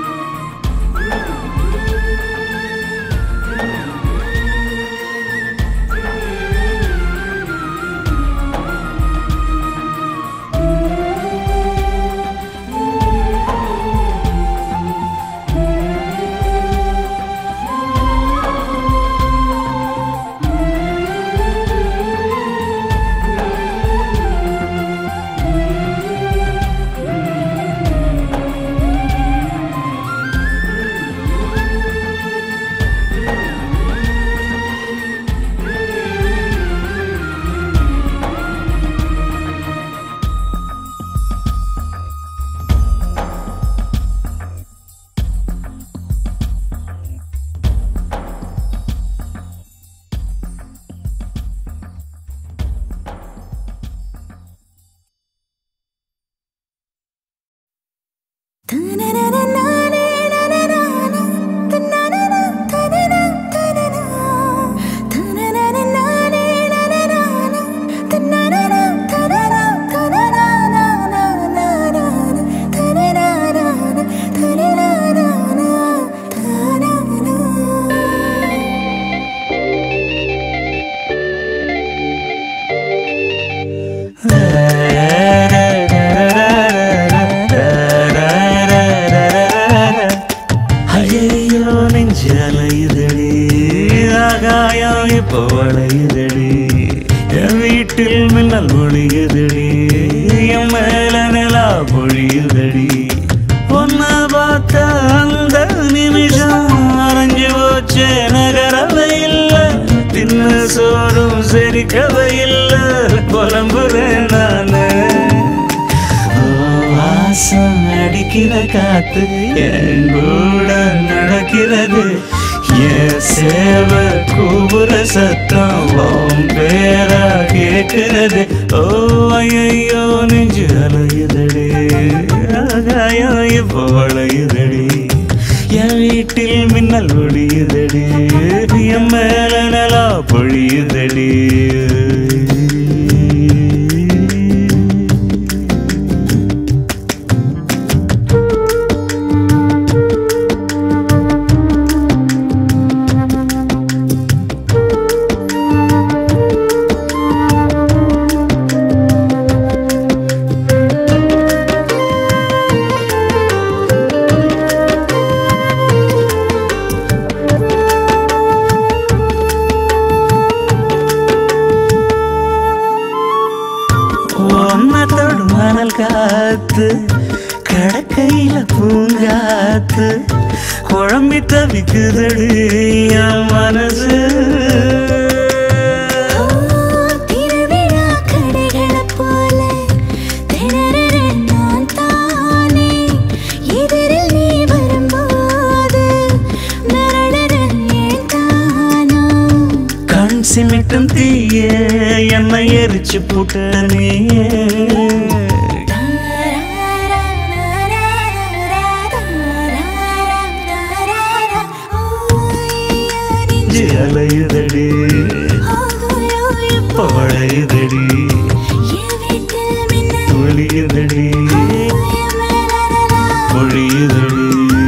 இப்போ வளையுதடி என் வீட்டில் மின்னல் ஒளியுதடி என் மேல நிலா பொழியுதடி ஒன்ன பார்த்த அந்த நிமிஷம் அரைஞ்சு போச்சே நகரவை இல்ல தின்ன சோறும் செரிக்கவை இல்ல புலம்புறேன் நானு வாசம் அடிக்கிற காத்து என் கூட நடக்கிறது என் சேவ கூவுற சத்தம் உன் பேரா கேட்கிறது ஓ ஐயோ நெஞ்சு அலையுதடி ஆகாயம் இப்போ வளையுதடி என் வீட்டில் மின்னல் ஒடியுதடி என் மேல நலா பொழியுதடி ஒன்னத்தோடு மணல் காத்து கடக்கையில பூங்காத்து குழம்பி தவிக்குதடி என் மனசு திருவிழா கடைகளைப் போல திணறுற நான் தானே. எதிரில் நீ வரும்போது மிரளுற ஏன் தானோ? கண் சிமிட்டும் தீய என்னை எரிச்சு புட்ட நீயே நெஞ்சு அலையுதடி பழையுதடி ஒளியுதடி பொழியுதடி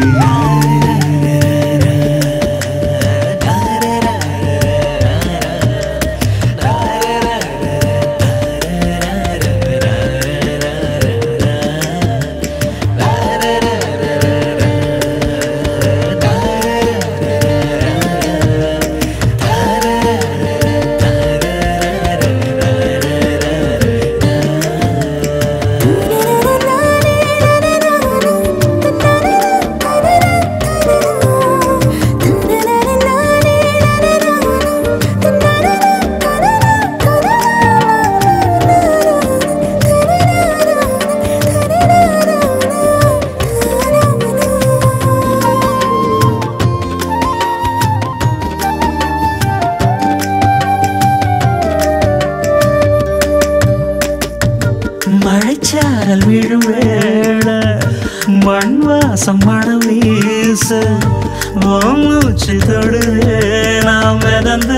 மழைச்சாரல் விழும் வேள மண் வாசம் மனம் வீச உன் மூச்சு தொடுவே நாம் மிதந்த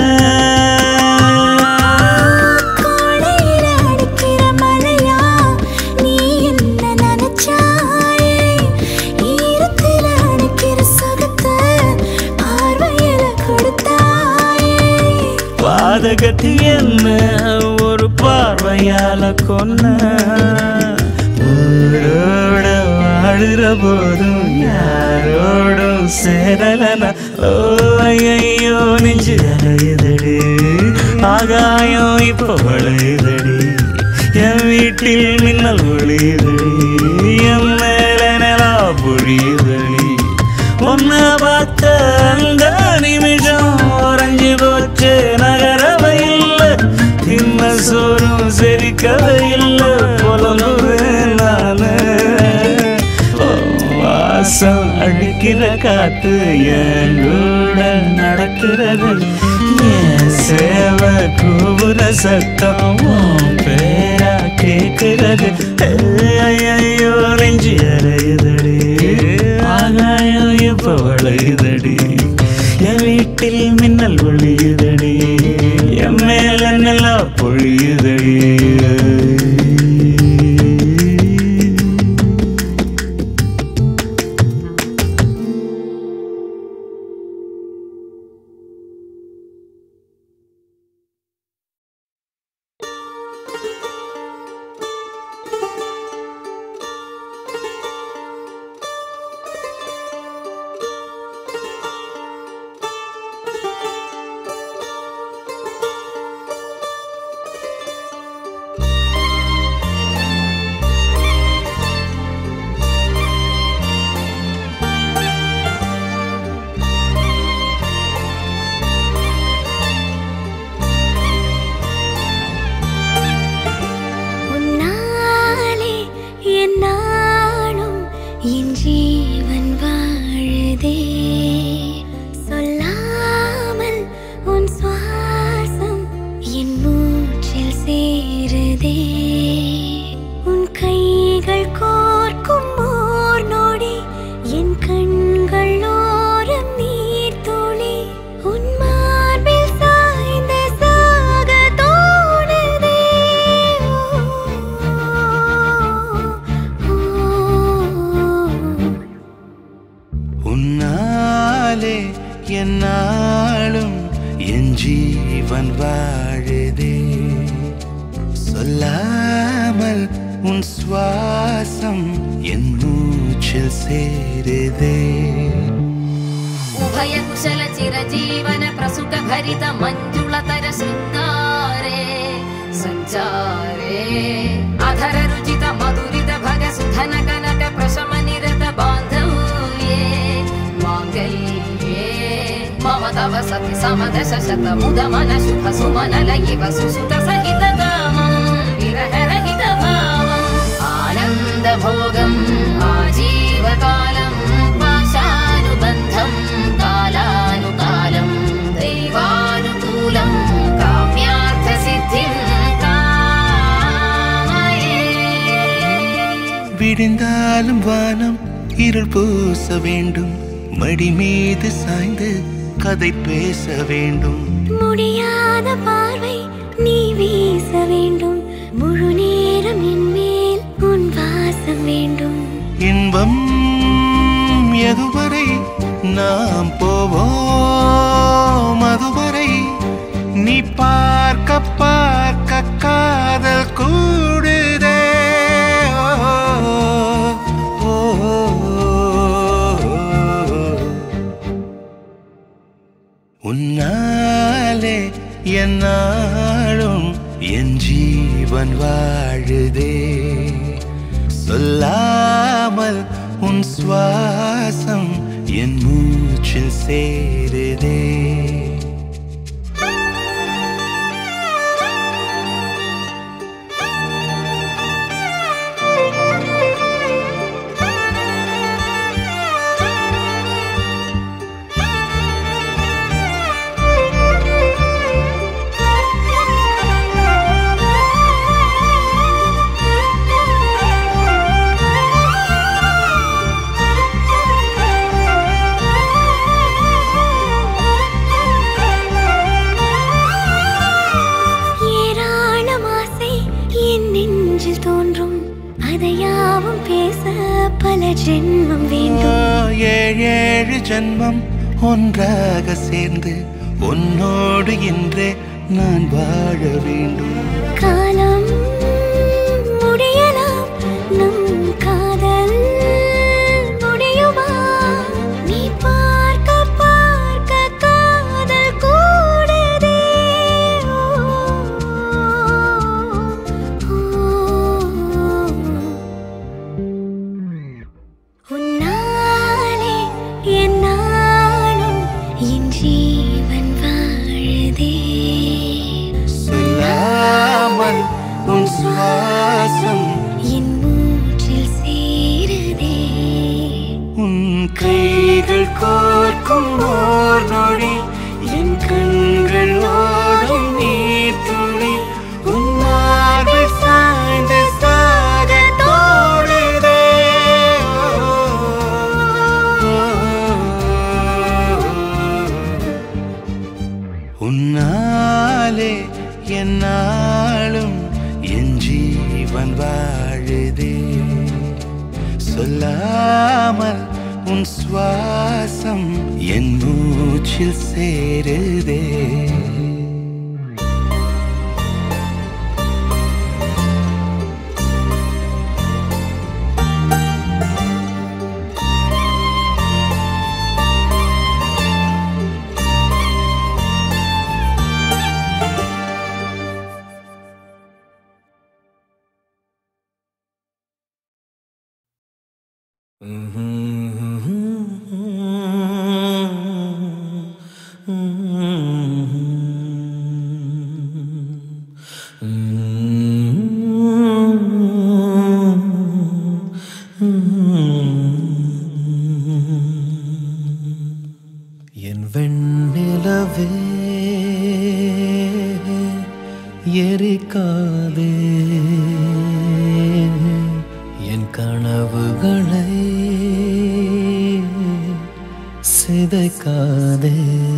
கோடையில அடிக்கிற மழையா நீ என்ன நினைச்சாயே ஈரத்தில அடிக்கிற சுகத்தை பார்வையில கொடுத்தாயே பாதகத்தி என்ன ஒரு பார்வையால கொன்ன ஊரோட வாழுற போதும் யாரோடும் சேரலனா ஓ ஐயோ நெஞ்சு அலையுதடி ஆகாயம் இப்போ வளையுதடி என் வீட்டில் மின்னல் ஒளியுதடி என் மேல நிலா பொழியுதடி உன்ன பார்த்த அந்த நிமிஷம் உறைஞ்சு போச்சு நகரவை இல்லை தின்ன சோறும் செரிக்கவை இல்லை புலனுறேன் நானு ஓ, வாசம் அடிக்கிற காத்து என் கூட நடக்கிறது என் சேவை கூவுற சத்தம் உன் பேரா கேட்கிறது ஐயோ நெஞ்சு அறையுதடி ஆகாயம் இப்ப வளையுதடி என் வீட்டில் மின்னல் ஒளியுதடி என் மேல நல்லா பொழியுதடி சேருதே உன் கைகள் கோர்க்கும் ஓர் நொடி என் கண்கள் ஓரம் நீர் துளி உன் மார்பில் சாய்ந்து சாக தோணுதே உன்னாலே என்னாலும் என் ஜீவன் வாழுதே சொல்லாமல் உன் சுவாசம் என் மூச்சில் சேருதே उभय कुशल चिरजीवन प्रसुख भरित मञ्जुलतर शृङ्गारे सञ्चारे अधर रुचित मधुरित भग सुधन कनक प्रशम निरत बान्धव्ये माङ्गल्ये मम तव सति समदश शत मुद मन शुभ सुमन लयिव सुसुत सहित कामम् विरह रहित भावम् आनन्द भोगम् आजीवकालम् पाशानुबन्धम् कालानुकालम् दैवानुकूलम् काम्यार्थसिद्धिम् कामये விடிந்தாலும் வானம் இருள் பூச வேண்டும் மடி மீது சாய்ந்து கதை பேச வேண்டும் முடியாத பார்வை நீ வீச வேண்டும் முழு நேரம் என் மேல் உன் வாசம் வேண்டும் இன்பம் எதுவரை நாம் போவோம் அதுவரை நீ பார்க்க பார்க்க காதல் கூடுதே ஓ, ஓ, உன்னாலே என்னாலும் என் ஜீவன் வாழுதே சொல்லாமல் உன் சுவாசம் என் மூச்சில் சேருதே ஏராளம் ஆசை என் நெஞ்சில் தோன்றும் அதையாவும் பேச பல ஜென்மம் வேண்டும் ஏழு ஏழு ஜன்மம் ஒன்றாக சேர்ந்து உன்னோடு இன்றே நான் வாழ வேண்டும் காலம் முடியலாம் நம் காதல் முடியுமா நீ பார்க்க பார்க்க காதல் கூடுதே உன்னாலே என்னாலும் என் ஜீவன் வாழுதே சொல்லாமல் உன் சுவாசம் என் மூச்சில் சேருதே உன் கைகள் கோர்க்கும் ஓர் நொடி என் கண்கள் ஓடும் நீர் துளி உன் மார்பில் சாய்ந்து சாக தோடுதே உன்னாலே என்னாலும் என் ஜீவன் வாழுதே சொல்லாமல் உன் சுவாசம் என் மூச்சில் சேருதே என் வெண்ணிலவே எரிக்காதே என் கனவுகளை சிதைக்காதே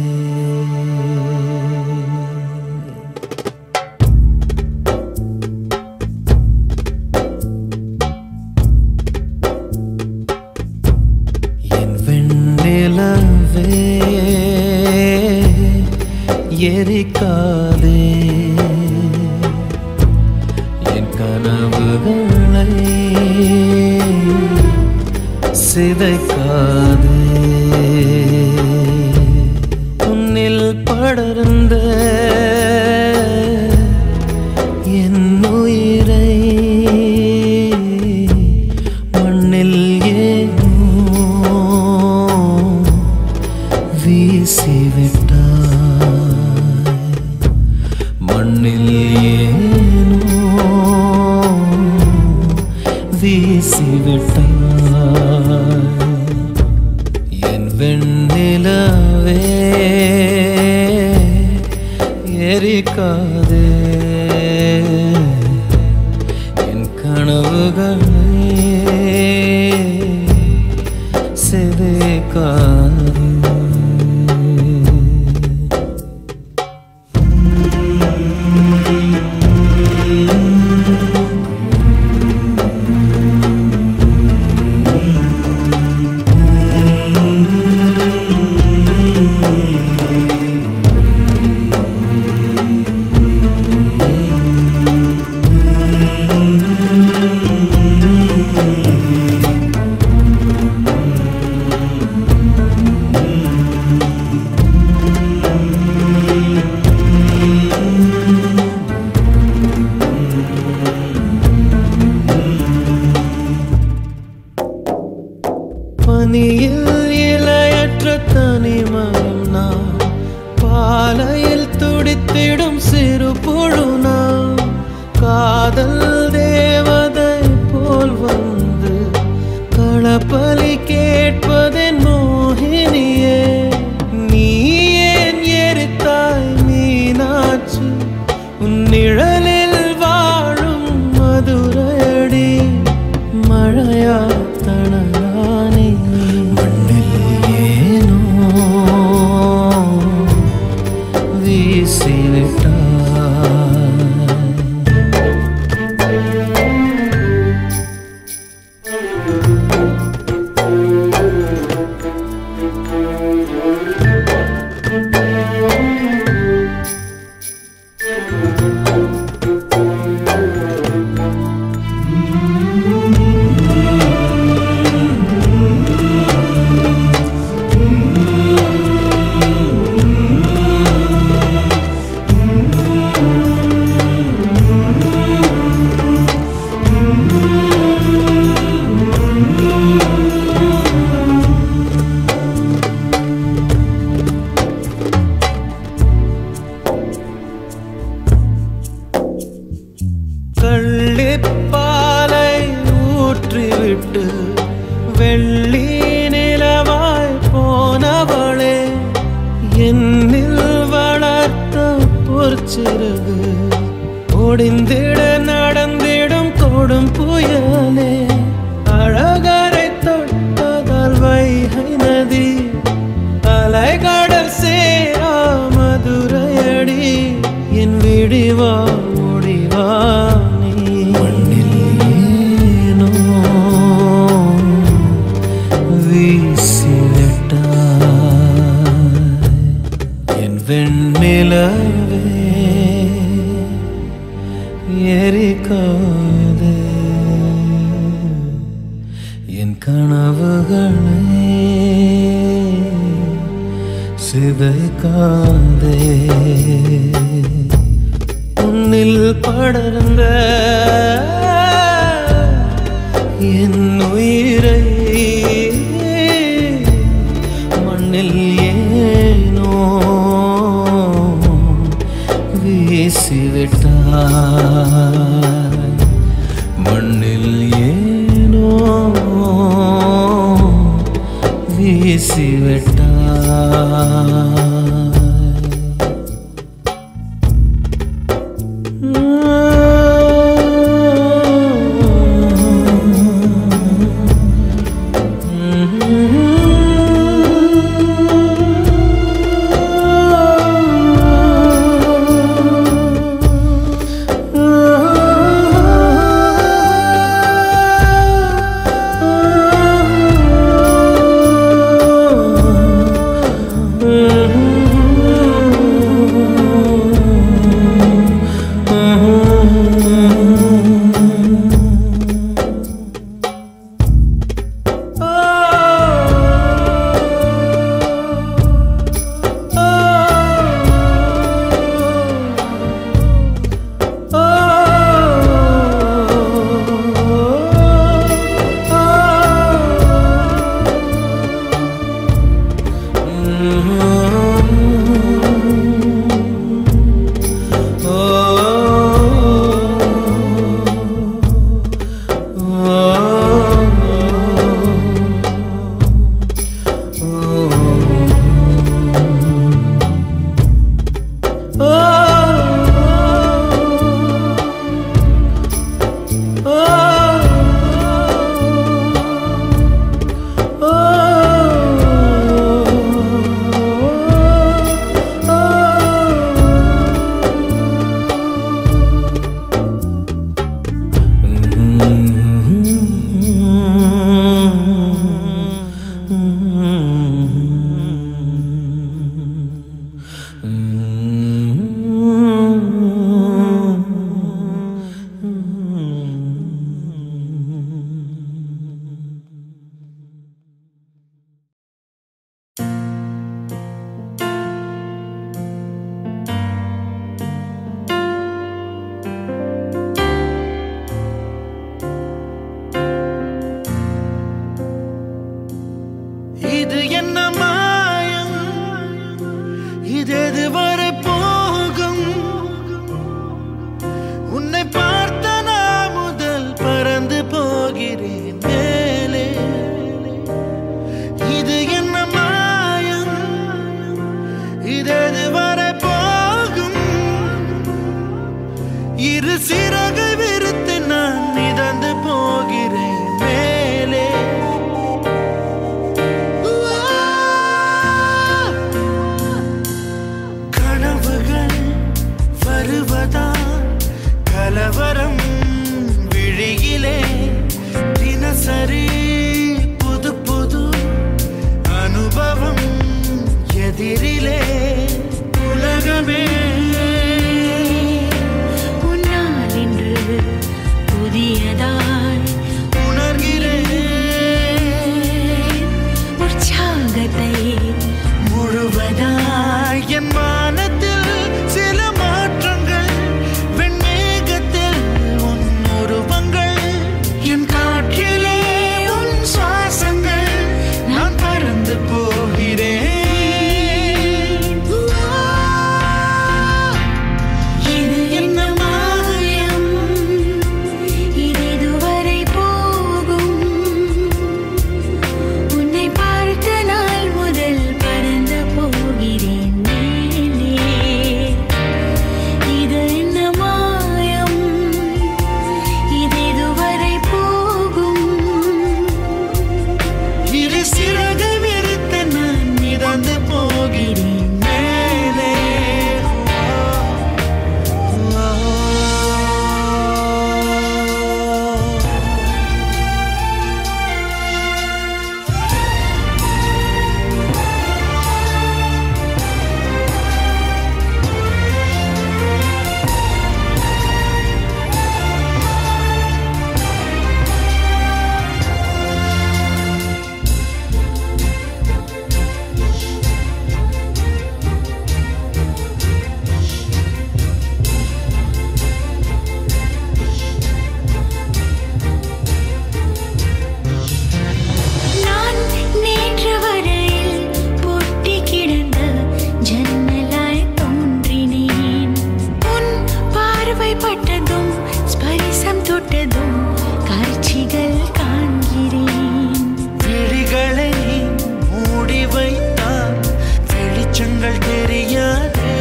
என் வெண்ணிலவே எரிக்காதே என் கனவுகளை சிதைக்காதே உன்னில் படர்ந்த என் உயிரை மண்ணில் ஏனோ வீசிவிட்டாய் மண்ணில் ஏனோ வீசிவிட்டாய் என் வெண்ணிலவே எரிக்காதே என் கனவுகளை சிதைக்காதே பனியில் இலையற்ற தனிமரம் நான் பாலையில் துடித்திடும் சிறு புழு நான் காதல் தேவதை போல் வந்து களப்பலி கேட்பதென் மோகினியே நீ ஏன் எரித்தாய் மீனாட்சி உன் நிழலில் வாழும் மதுரையடி மழையா தணலானே மண்ணில் ஏனோ வீசிவிட்டாய் கள்ளிப்பாலை ஊற்றிவிட்டு வெள்ளி நிலவாய் போனவளே என்னில் வளர்த்த பொற்சிறகு ஒடிந்திட நடந்திடும் கொடும் புயலே அழகரை தொட்டதால் வைகை நதி அலைகடல் சேரா மதுரையடி என் விடிவா முடிவா நீ மண்ணில் ஏனோ வீசிவிட்டாய் என் வெண்ணிலவே எரிக்காதே என் கனவுகளை சிதைக்காதே உன்னில் படர்ந்த என் உயிரை மண்ணில் ஏனோ வீசிவிட்டாய் மண்ணில் ஏனோ வீசிவிட்டாய் வருவதா கலவரம் விழியிலே தினசரி புது புது அனுபவம் எதிரிலே உலகமே உன்னால் இன்று புதியதாய் உணர்கிறேன் உற்சாகத்தை முழுவதாய் என் வானத்தில் சில மாற்றங்கள் வெண்மேகத்தில் உன் உருவங்கள் என் காற்றிலே உன் சுவாசங்கள் நான் பறந்து போகிறேன் இது என்ன மாயம் இது இதுவரை போகும் உன்னை பார்த்த நாள் முதல் பறந்து போகிறேன் மேலே இது என்ன மாயம் இது இதுவரை போகும் இரு சிறகு விரித்த நான் மிதந்து போகிறேன் மேலே நான் நேற்று வரையில் பொட்டி கிடந்த ஜன்னலாய் தோன்றினேன் உன் பார்வை பட்டதும் ஸ்பரிசம் தொட்டதும் காட்சிகள் காண்கிறேன் விழிகளை மூடி வைத்தால் வெளிச்சங்கள் தெரியாதே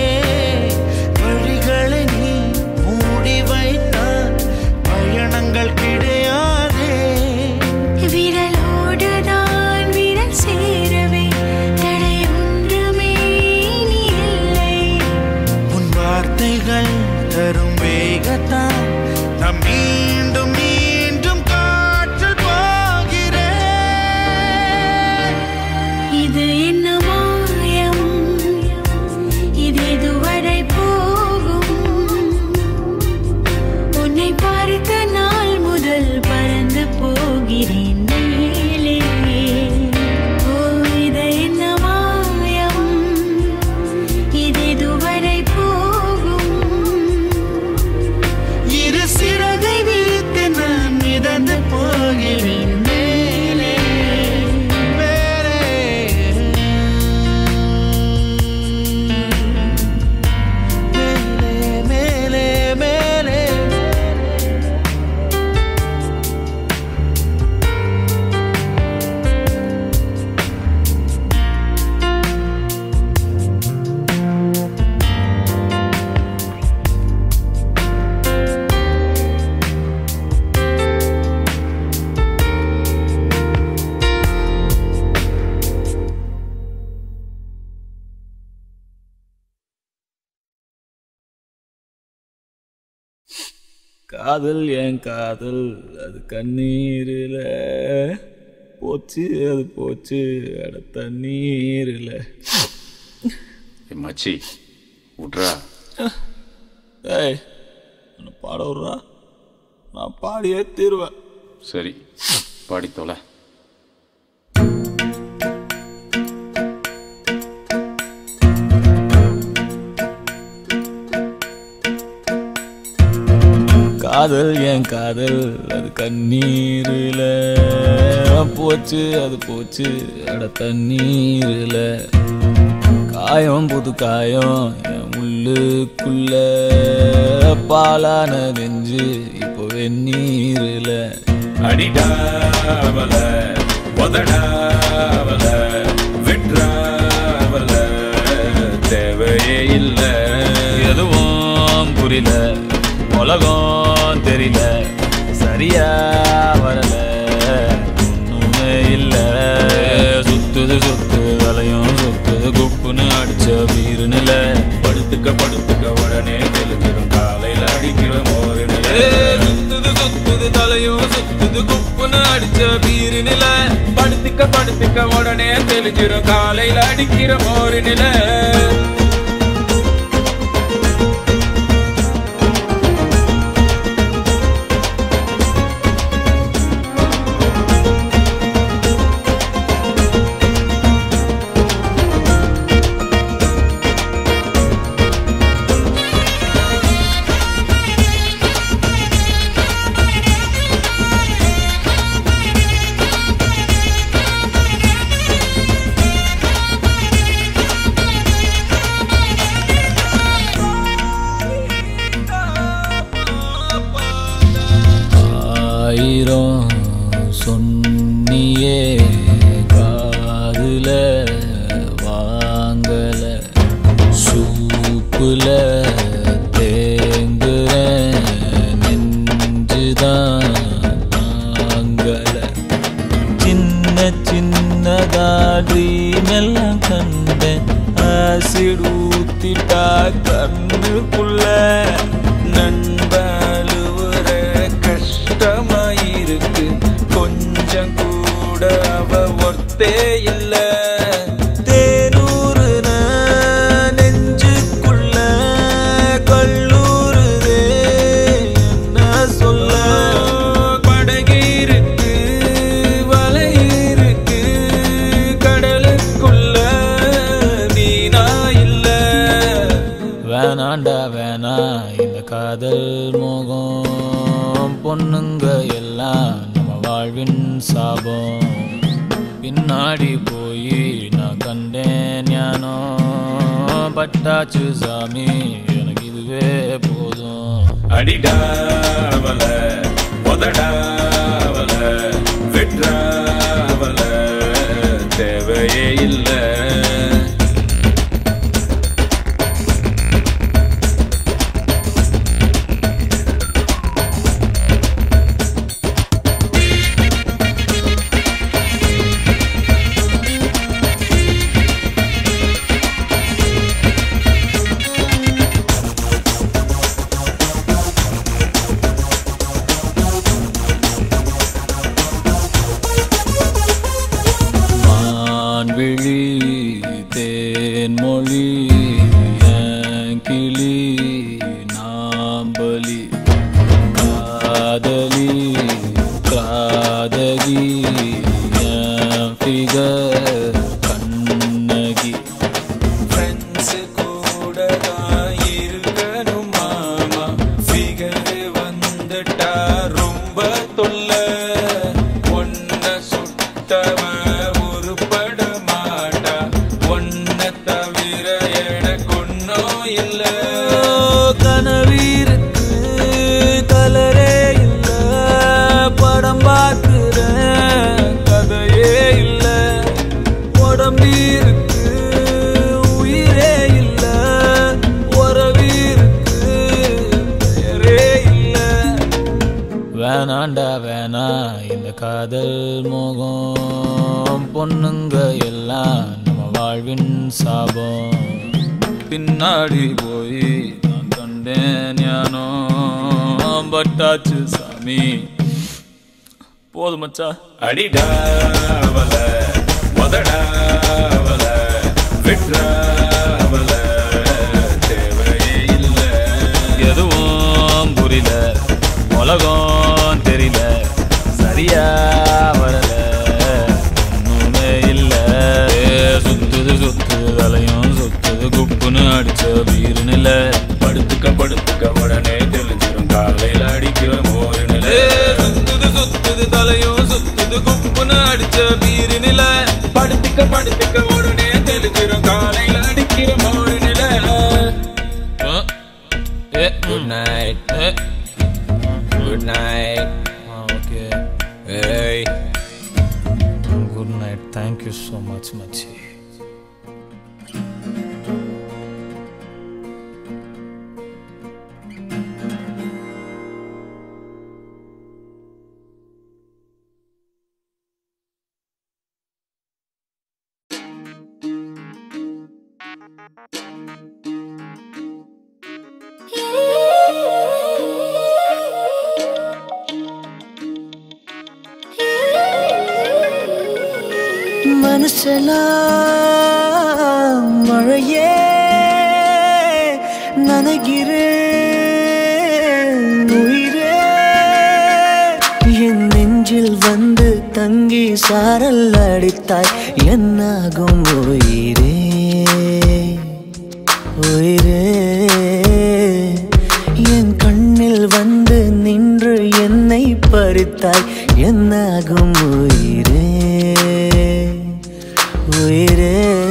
வழிகளை நீ மூடி வைத்தால் பயணங்கள் கிடையாதே விரலோடுதான் விரல் சேரவே தடை ஒன்றுமே இனி இல்லை உன் வார்த்தைகள் தரும் வேகத்தான் நாம் மீண்டும் மீண்டும் காற்றில் போகிறேன் இது என்ன மாயம் இது இதுவரை போகும் உன்னை பார்த்த நாள் முதல் பறந்து போகிறேன் மேலே ஓ இது என்ன மாயம் இது இதுவரை போகும் இரு சிறகை விரித்து நான் மிதந்து போகிறேன் மேலே மேலே மேலே மேலே மேலே காதல் என் காதல் அது கண்ணீரில் போச்சு அது போச்சு அட தண்ணீரில் ஏய் மச்சி விட்றா ஏய் என்னை பாட விட்றா நான் பாடியே தீருவேன் சரி பாடி தொலை காதல் என் காதல் அது கண்ணீரில் போச்சு அது போச்சு அட தண்ணீரில் காயம் புது காயம் என் உள்ளுக்குள்ள பாலான நெஞ்சு இப்போ வெந்நீரில் அடிடாவல உதடாவல விட்ராவல தேவையே இல்லை எதுவும் புரியல உலகம் தெரியல சரியா வரல ஒண்ணுமே இல்ல சுத்துது சுத்து வலையும் சுத்துது குப்புன்னு அடிச்ச வீருநில படுத்துக்க படுத்துக்க உடனே தெரியல வீரு நில படுத்துக்க படுத்துக்க உடனே தெளிஞ்சிரும் காலையில அடிக்கிற மோரு நில ஆயிரம் சொன்னியே காதுல வாங்கல சூப்புல தேங்குற நெஞ்சுதான் தாங்கல சின்ன சின்னதா ட்ரீம் எல்லாம் கண்டேன் ஆசிட் ஊத்திட்டா கண்ணுக்குள்ள நண்பழுவுற கஷ்டமாயிருக்கு கொஞ்சம் கூட அவ ஒர்த்தே இல்ல தேனூறுன நெஞ்சுக்குள்ள கல்லூருதே என்ன சொல்ல படகு இருக்கு வலை இருக்கு கடலுக்குள்ள மீனா இல்ல வேணாண்டா வேணா இந்த காதல் மோகம் பொண்ணுங்க எல்லாம் நம்ம வாழ்வின் சாபம் பின்னாடி போய் நான் கண்டேன் ஞானோ பட்டாச்சு சாமி எனக்கு இதுவே போதும் அடிடாவல உதடாவல வெற்றாவல தேவையே இல்லை மான்விழி தேன்மொழி என் கிளி நாம்பலி காதலி காதகி என் ஃபிகர் கண்ணகி ஃப்ரெண்ட்ஸ் கூட தான் இருக்கணும் மாமா ஃபிகர் வந்துட்டா ரொம்ப தொல்லை ஒன்ன சுட்டவ உருப்பட மாட்டா ஒன்ன தவிர எனக்கு ஒன்னும் இல்ல கனவீருக்கு கலரே இல்ல படம் பார்க்கிறேன் கதையே இல்ல உடம்பீருக்கு உயிரே இல்ல உறவீருக்கு பெயரே இல்ல வேணாண்டா வேணா இந்த காதல் மோகம் பொண்ணுங்க எல்லாம் நம்ம வாழ்வின் சாபம் பின்னாடி போய் நான் கண்டேன் ஞானோ பட்டாச்சு சாமி போதும் மச்சா அடிடாவல உதடாவல வெற்றாவல தேவையே இல்லை எதுவும் புரியல உலகம் தெரியல சரியா வரல ஒண்ணுமே இல்ல ஏ, சுத்துது சுத்துது தலையும் சுத்துது குப்புன்னு அடிச்ச வீரு நில படுத்துக்க படுத்துக்க உடனே தெளிஞ்சிரும் காலையில அடிக்கிற மோரு நிலை சுத்துது சுத்துது தலையும் சுத்துது குப்புன்னு அடிச்ச வீரு நில படுத்துக்க படுத்துக்க உடனே தெளிஞ்சிரும் காலையில அடிக்கிற மோரு நிலை good night good night okay ஏய் good night thank you so much மச்சி Yeah. மனசெல்லாம் மழையே நனைகிறேன் உயிரே என் நெஞ்சில் வந்து தங்கி சாரல் அடித்தாய் என்னாகும் உயிரே உயிரே என் கண்ணில் வந்து நின்று என்னை பறித்தாய் என்னாகும் உயிரே உயிரே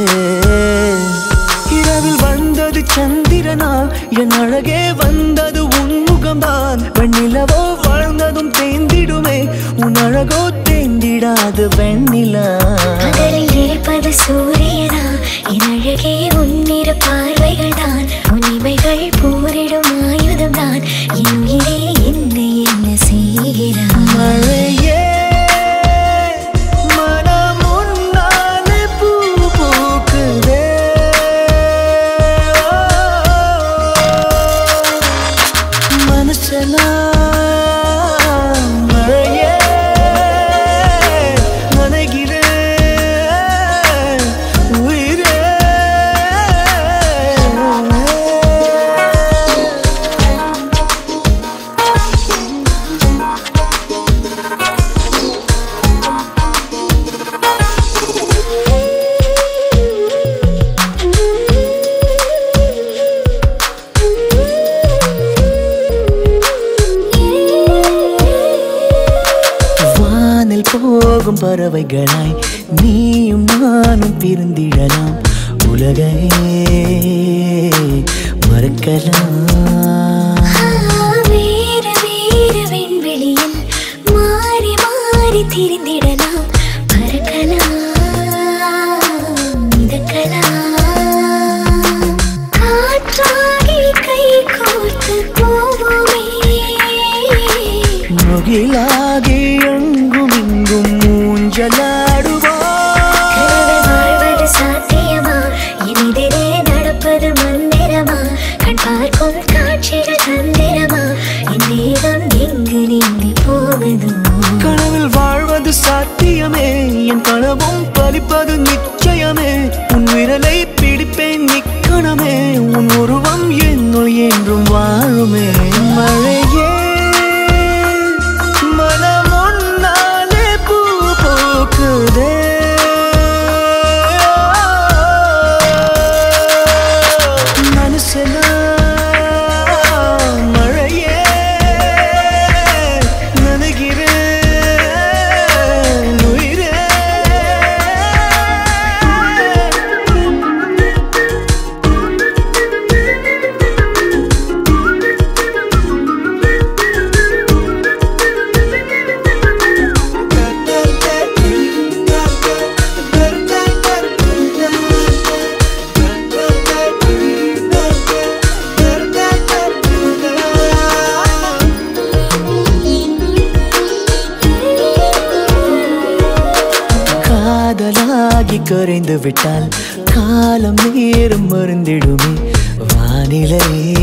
இரவில் வந்தது சந்திரனா என் அழகே வந்தது உன்முகம்தான் வெண்ணிலவோ வாழ்ந்ததும் தேந்திடுமே உன் அழகோ தேந்திடாது வெண்ணிலா பகலில் இருப்பது சூரியனா என் அழகே உன்னிரு பார்வைகள் தான் உன்னிமைகள் போரிடும் ஆயுதம் தான் என் உயிரே என்ன என்ன செய்கிறான் மழையே மனம் உன்னாலே பூ பூக்குதே மனசெல்லாம் மழையே நனைகிறேன் உயிரே வானில் போகும் பறவைகளாய் நீயும் நானும் பிரிந்திடலாம் உலகையே மறக்கலாம் வேறு வேறு விண்வெளியில் மாறி மாறி திரிந்திடலாம் பறக்கலாம் மிதக்கலாம் காற்றாகி கை கோர்த்து போவோமே முகிலாகி எங்கும் இங்கும் மூஞ்சலாடுவா கனவு வாழ்வது சாத்தியமா எதிரே நடப்பது மந்திரமா கண் பார்க்கும் காட்சிகள் தந்திரமா என் நேரம் எங்கு நீங்கி போவதோ கனவில் வாழ்வது சாத்தியமே என் கனவும் பலிப்பது நிச்சயமே உன் விரலை பிடிப்பேன் நிக்கணமே உன் உருவம் என்னுள் என்றும் வாழுமே மழையே மனம் உன்னாலே பூ பூக்குதே மனசெல்லாம் மழையே நனைகிறேன் உயிரே காதலாகி கரைந்து விட்டால் காலம் நேரம் மருந்திடுமே வானிலை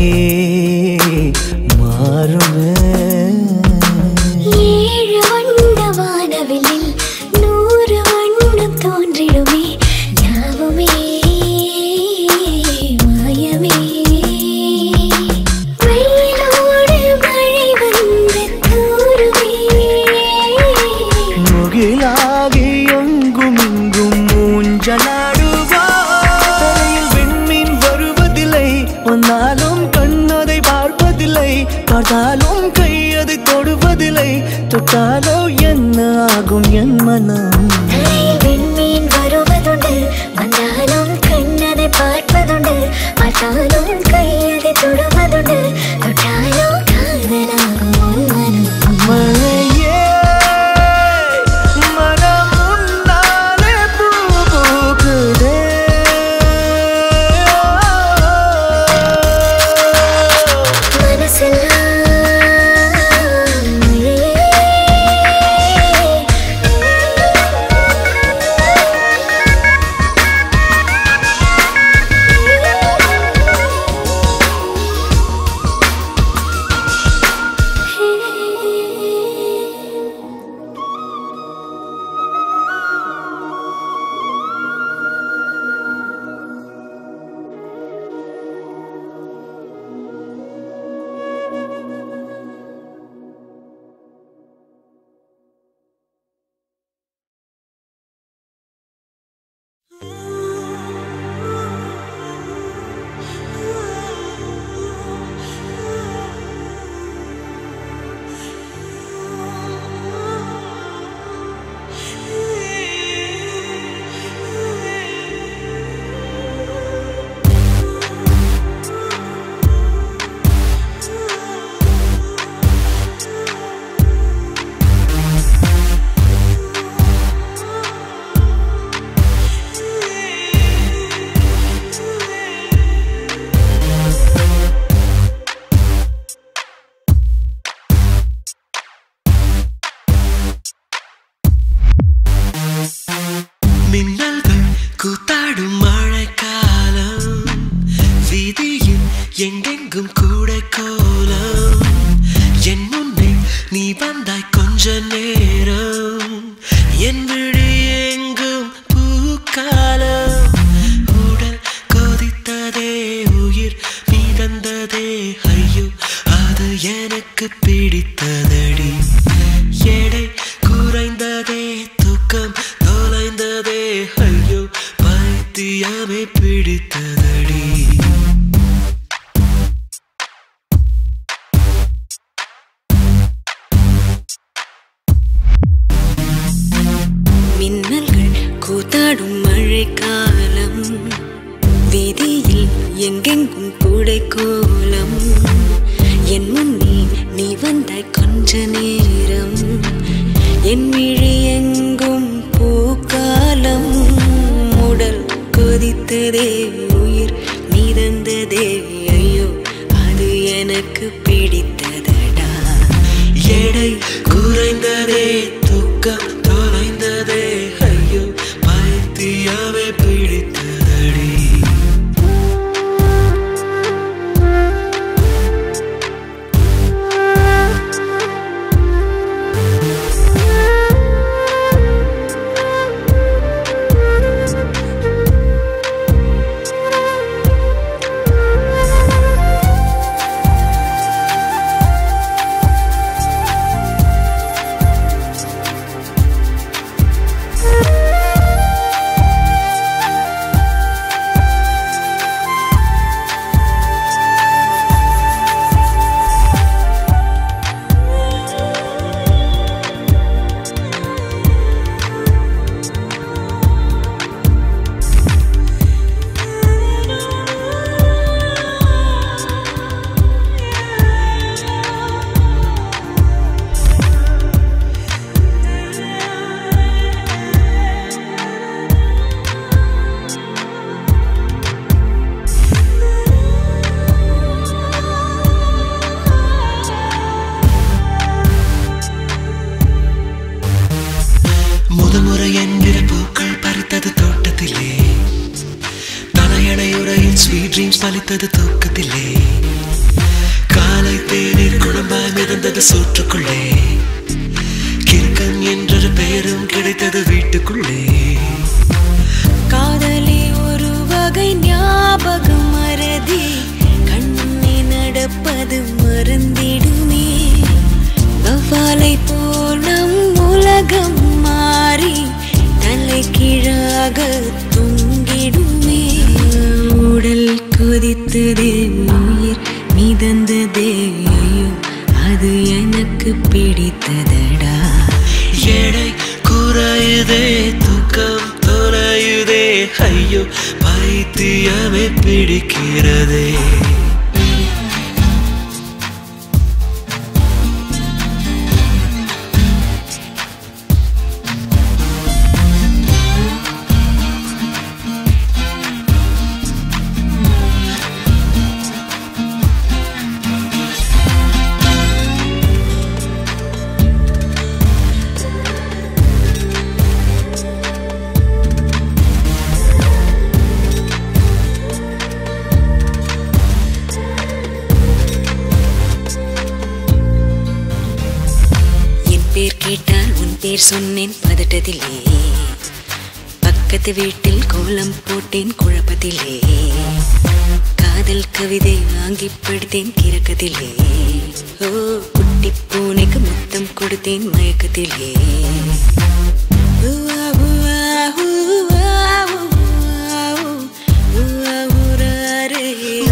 மாறுமே ஏழு வண்ண வானவில்லில் நூறு வண்ணம் தோன்றிடுமே யாவுமே மாயமே வெயிலோடு மழை வந்து தூருமே முகிலாகி எங்கும் இங்கும் மூஞ்சலாடுவா தலையில் விண்மீன் வருவதில்லை வந்தாலும் கண்ணதை பார்ப்பதில்லை பார்த்தாலும் கை அதை தொடுவதில்லை தொட்டாலோ என்ன ஆகும் என் மனம் தலையில் விண்மீன் வருவதுண்டு வந்தாலும் கண்ணதை பார்ப்பதுண்டு பார்த்தாலும் கையதை தொடுவதுண்டு தொட்டாலோ காதலாகும் உன் மனம் மழையே மனம் உன்னாலே பூ பூக்குதே மனசெல்லாம் மழையே. எனக்கு பிடித்ததடி எடை குறைந்ததே தூக்கம் தொலைந்ததே ஐயோ பைத்தியமே பிடித்ததடி மின்னல்கள் கூத்தாடும் மழைக்காலம் வீதியில் எங்கெங்கும் கூடை கோலம் என் முன்னே நீ வந்தாய் கொஞ்ச நேரம் என் விழி எங்கும் பூக்காலம் உடல் கொதித்ததே உயிர் மீதந்ததே ஐயோ அது எனக்கு பிடித்ததடா எடை குறைந்ததே தூக்கம் தொலைந்ததே ஐயோ பைத்தியமே பிடித்ததடி முதல் முறை என்கிற பூக்கள் பறித்தது தோட்டத்திலே தலையணையுறையில் ஸ்வீட் ட்ரீம்ஸ் பலித்தது தூக்கத்திலே காலை தேநீர் குழம்பாய் மிதந்தது சோற்றுக்குள்ளே கிறுக்கன் என்றொரு பெயரும் கிடைத்தது வீட்டுக்குள்ளே காதலி ஒரு வகை ஞாபகம் மறதி கண்ணே நடப்பது மறந்திடுமே வவ்வாலை போல் நம் உலகம் மாறி தலை கீழாக தொங்கிடுமே உடல் கொதித்ததே உயிர் மிதந்ததே ஐயோ அது எனக்கு பிடித்ததடா எடை குறையுதே தூக்கம் தொலையுதே ஐயோ பைத்தியமே பிடிக்கிறதே என் பேர் கேட்டால் உன் பேர் சொன்னேன் பதட்டத்திலே பக்கத்து வீட்டில் கோலம் போட்டேன் குழப்பத்திலே காதல் கவிதை வாங்கி படித்தேன் கிறக்கத்திலே ஓ குட்டி பூனைக்கு முத்தம் கொடுத்தேன் மயக்கத்திலே ஊவா, ஊவா, ஊவா, ஊவா, ஊவா, ஊராரே.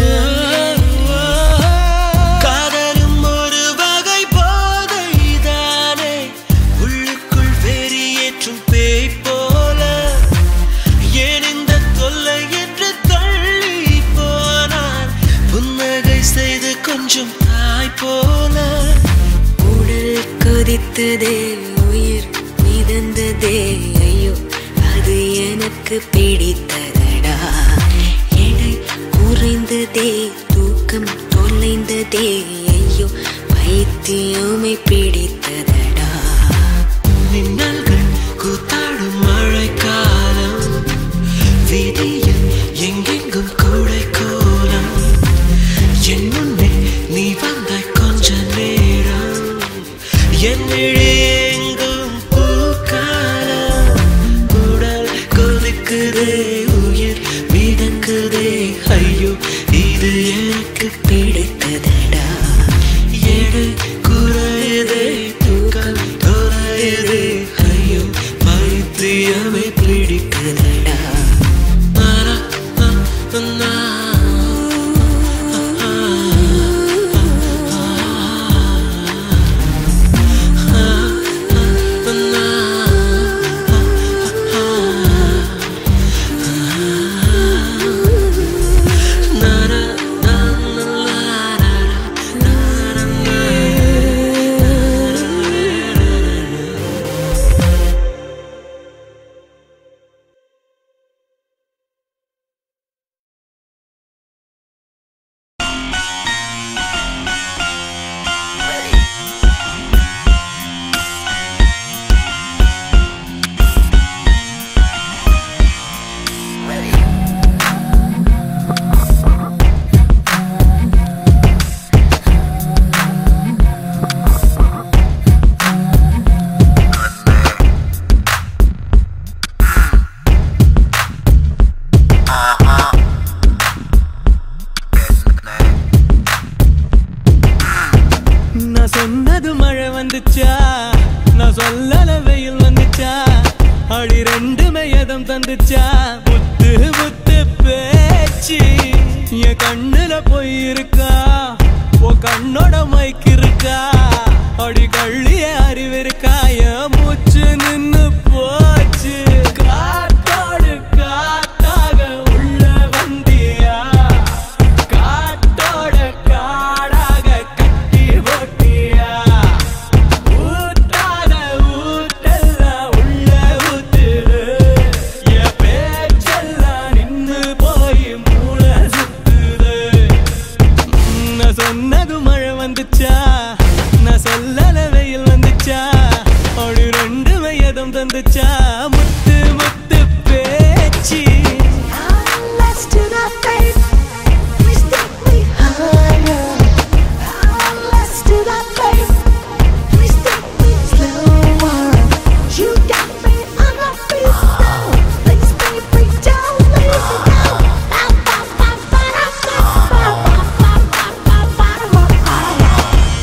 காதலும் ஒரு வகை போதைதானே உள்ளுக்குள் வெறியேற்றும் பேய் போல ஏன் இந்த தொல்லை என்று தள்ளி போனான் புன்னகை செய்து கொஞ்சம் தாய் போல உடல் கொதித்ததே உயிர் மிதந்ததே ஐயோ அது எனக்கு பிடித்ததடா எடை குறைந்ததே தூக்கம் தொலைந்ததே ஐயோ பைத்தியமே பிடித்ததடா மின்னல்கள் கூத்தாடும் மழைக்காலம் வீதியில் எங்கெங்கும் கூடை கோலம் என் முன்னே நீ வந்தாய் கொஞ்ச நேரம் என் விழி எங்கும் பூக்காலம் உடல் கொதிக்குதே உயிர் மிதக்குதே ஐயோ இது எனக்கு பிடித்ததடா எடை நான் சொன்னது மழை வந்துச்சா நான் சொல்லல வெயில் வந்துச்சா அடி ரெண்டுமே எதம் தந்துச்சா முத்து முத்து பேச்சு என் கண்ணுல போய் இருக்கா உன் கண்ணோட மைக்கு இருக்கா அடி கள்ளிய அறிவு இருக்கா என் மூச்சு நின்னு போச்சு காத்தோடு காத்தாக உள்ள வந்தியா காத்தோட காடாக கட்டி போட்டியா ஊத்தாத ஊட்டெல்லாம் உள்ள ஊத்துது என் பேச்செல்லாம் நின்னு போய் மூளை சுத்துது நான் சொன்னது மழை வந்துச்சா நான் சொல்லல வெயில் வந்துச்சா அப்படி ரெண்டு வயதும் தந்துச்சா முத்து முத்து பேச்சு Let's do that, babe. Mistake me higher. Let's do that, babe. Mistake me slower. You got me on a feast now. Please, baby, don't leave me now. Ba, ba, ba, ba, da, ba, ba, ba, ba, ba, ba, ba, da, ba, ba.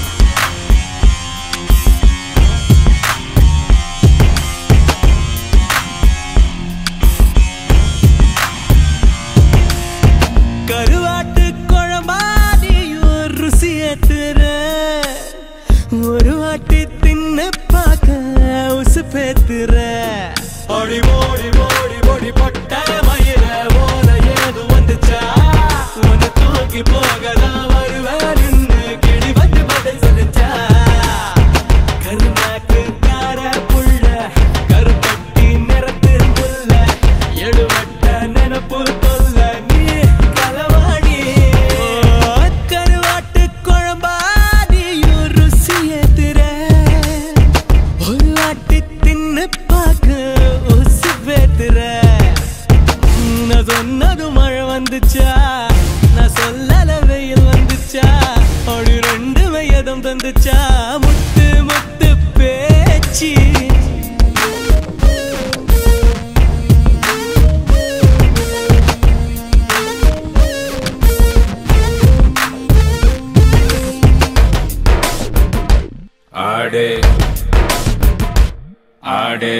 கருவாட்டு குழம்பாடியும் ருசி ஏத்துற ஒரு வாட்டி தின்னு பார்க்க உசு பேத்துற ஓடி ஓடி ஓடி ஓடி பொட்ட மயிர ஓல ஏது வந்துச்சா உன்னை தூக்கி போகலாம் வருவேன் நின்னு கிளி வந்து பதில் சொல்லிச்சா கருநாக்கு கார புள்ள கருப்பட்டி நிறத்து புல்ல எடுவட்ட நினப்பு தொல்ல நீ களவாடி கருவாட்டு குழம்பாடியும் ருசி ஏத்துற ஒரு வாட்டி தின்னு பார்க்க உசு பேத்துற நான் சொன்னது மழை வந்துச்சா நான் சொல்லல வெயில் வந்துச்சா அப்படி ரெண்டு வயதும் தந்துச்சா முத்து முத்து பேச்சு ஆடு ஆடு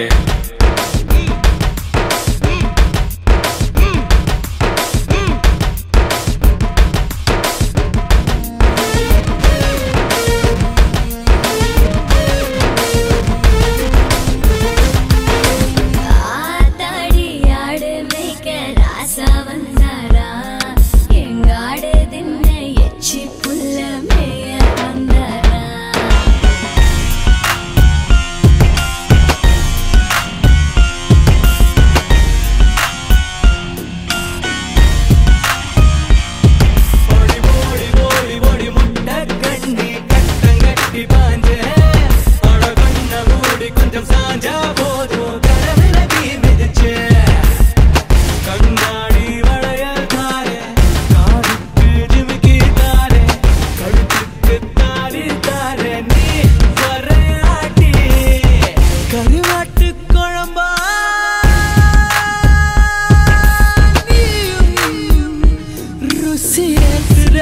ஆத்தாடி ஆடு மேய்க்க ராசா வந்தாரா எங்க ஆடு தின்ன எச்சி புல்ல மேய வந்தாரா ஓடி ஓடி ஓடி ஓடி முட்டை கண்ணி கட்டங்கட்டி பாஞ்ச அட கண்ண மூடி கொஞ்சம் சாஞ்சா போதும் கடவிலகி மிதிச்சே கண்ணாடி வளையல் தாரே காதுக்கு ஜிமிக்கி தாரே கழுத்துக்கு தாரி தாரே நீ வரையாட்டி கருவாட்டு குழம்பா நீயும் ருசி ஏத்துற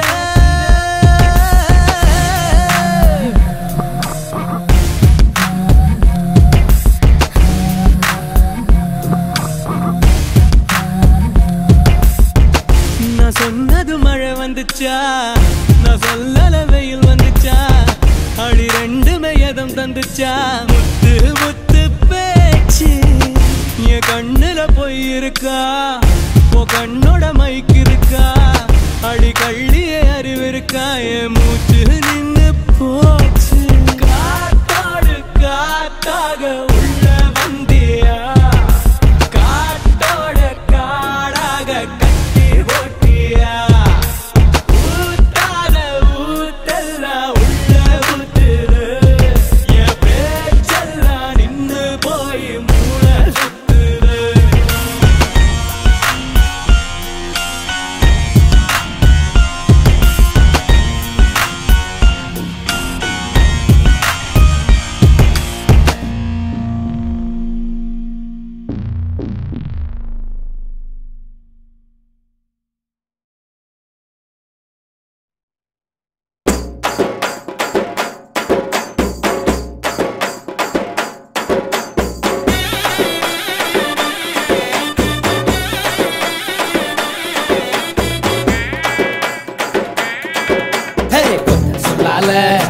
நான் சொன்னது மழை வந்துச்சா நான் சொல்லல வெயில் வந்துச்சா அடி ரெண்டுமே எதம் தந்துச்சா முத்து முத்து பேச்சு என் கண்ணுல போய் இருக்கா உன் கண்ணோட மைக்கு இருக்கா அடி கள்ளிய அறிவு இருக்கா என் மூச்சு நின்னு போச்சு காத்தாடு காத்தாக உள்ள வந்தியா காட்டோட காடாக கட்டி ஓட்டியா ஊத்தாத ஊத்தெல்லாம் உள்ள ஊத்துது என் பேச்செல்லாம் நின்னு போய் மூளை சுத்துது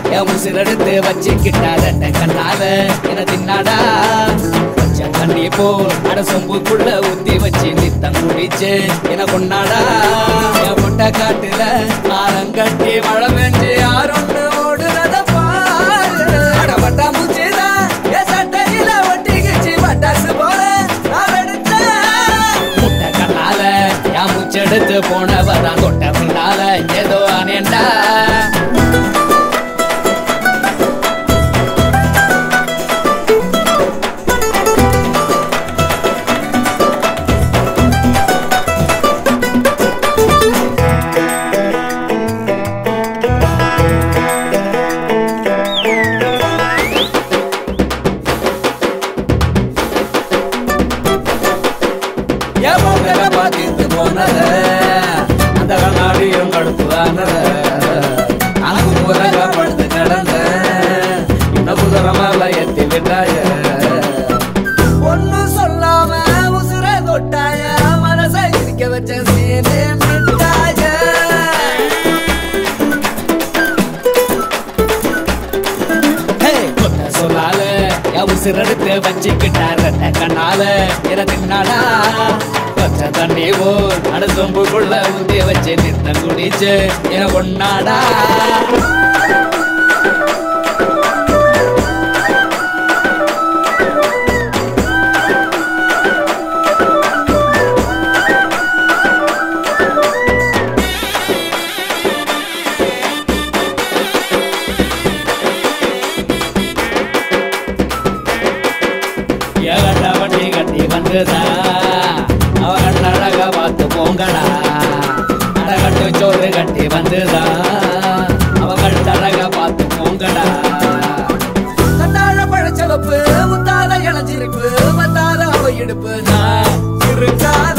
என் உசிரெடுத்து வச்சுக்கிட்டாத கண்ணால என தின்னாடா கொஞ்சம் தண்ணி போல் அட சொம்புக்குள்ள ஊத்தி வச்சு நித்தம் குடிச்சு என கொண்டாடா என் முட்டை காட்டுல ஆரங்கட்டி மழை பெஞ்சு யாருன்னு ஓடுறத பாரு அட பட்டா மூச்சுதான் என் சட்டையில ஒட்டிக்கிச்சு பட்டாசு போல நான் வெடிச்சேன் முட்டை கண்ணால என் மூச்செடுத்து போனவதான் தொட்ட பின்னால ஏதோ அனேண்டா என் மூக்கல பாத்திட்டு போனத அந்த கண்ணாடியும் கடுப்புதானத அங்கு முறக படுத்து கிடந்த இந்த புதரமால எத்தி விட்டாய ஒன்னும் சொல்லாம உசுர தொட்டாய மனசை இருக்க வச்ச சீனே மிட்டாய கொத்த சொல்லால என் உசிரெடுத்து வச்சுக்கிட்டார் கண்ணால என தின்னாடா கொச்ச தண்ணி போல் அட சொம்புக்குள்ள ஊத்தி வச்சு நித்தம் குடிச்சு என கொண்டாடா ஏகண்ட வண்டி கட்டி வந்துதா அவன் அழக பார்த்து போங்கடா அடகட்டு சோறு கட்டி வந்துதா அவங்கள் அழக பார்த்து போங்கடா கட்டாழ பழச்சலப்பு முத்தாத இளஞ்சிருப்பு மத்தாத அவ இடுப்பு நான் இருக்காத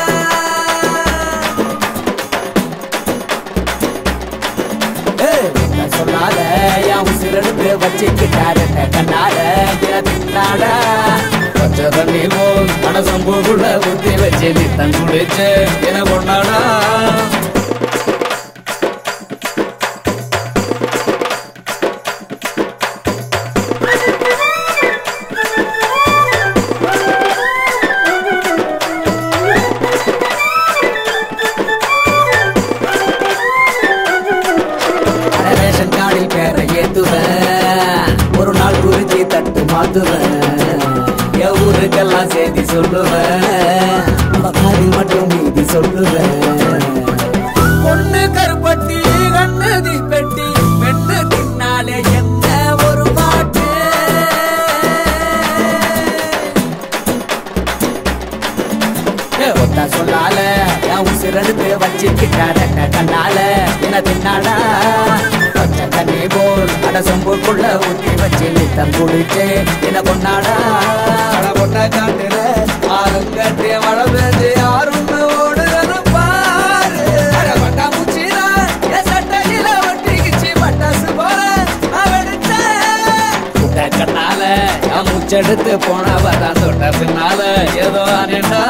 சொன்னால என் உசிரெடுத்து வச்சுக்கிட்டாரு கண்ணால தின்னாட கொஞ்ச தண்ணி போல் மனசம்புக்குள்ள ஊத்தி வச்சு நித்தம் குடிச்சு என கொண்டாடா அட ரேஷன் கார்டில் பேரை ஏத்துவேன் ஒரு நாள் குறிச்சி தட்டு மாத்துவேன் என் ஊருக்கெல்லாம் செய்தி சொல்லுவேன் நம்ம காதில் மட்டும் மீதி சொல்லுவேன் பொண்ணு கருப்பட்டி கண்ணு தீப்பெட்டி பெண்ணு பின்னாலே என்ன ஒரு பாட்டு ஒத்தா சொல்லால என் உசிரெடுத்து வச்சுக்கிட்டார கண்ணால என்ன தின்னாடா பச்சை தண்ணி போல் அட சொம்புக்குள்ள ஊத்தி வச்சு நித்தம் குடிச்சு என்ன கொண்டாடா அட கொண்ட காட்டுல ஆறுங்கட்டிய மழை பெஞ்சு யாருன்னு ஓடுறது பாரு அட கொண்டா மூச்சினா என் சட்டையில ஒட்டிக்கிச்சு பட்டாசு போல நான் வெடிச்சேன் முட்டை கண்ணால என் மூச்செடுத்து போனவதான் தொட்ட பின்னால ஏதோ அனேண்டா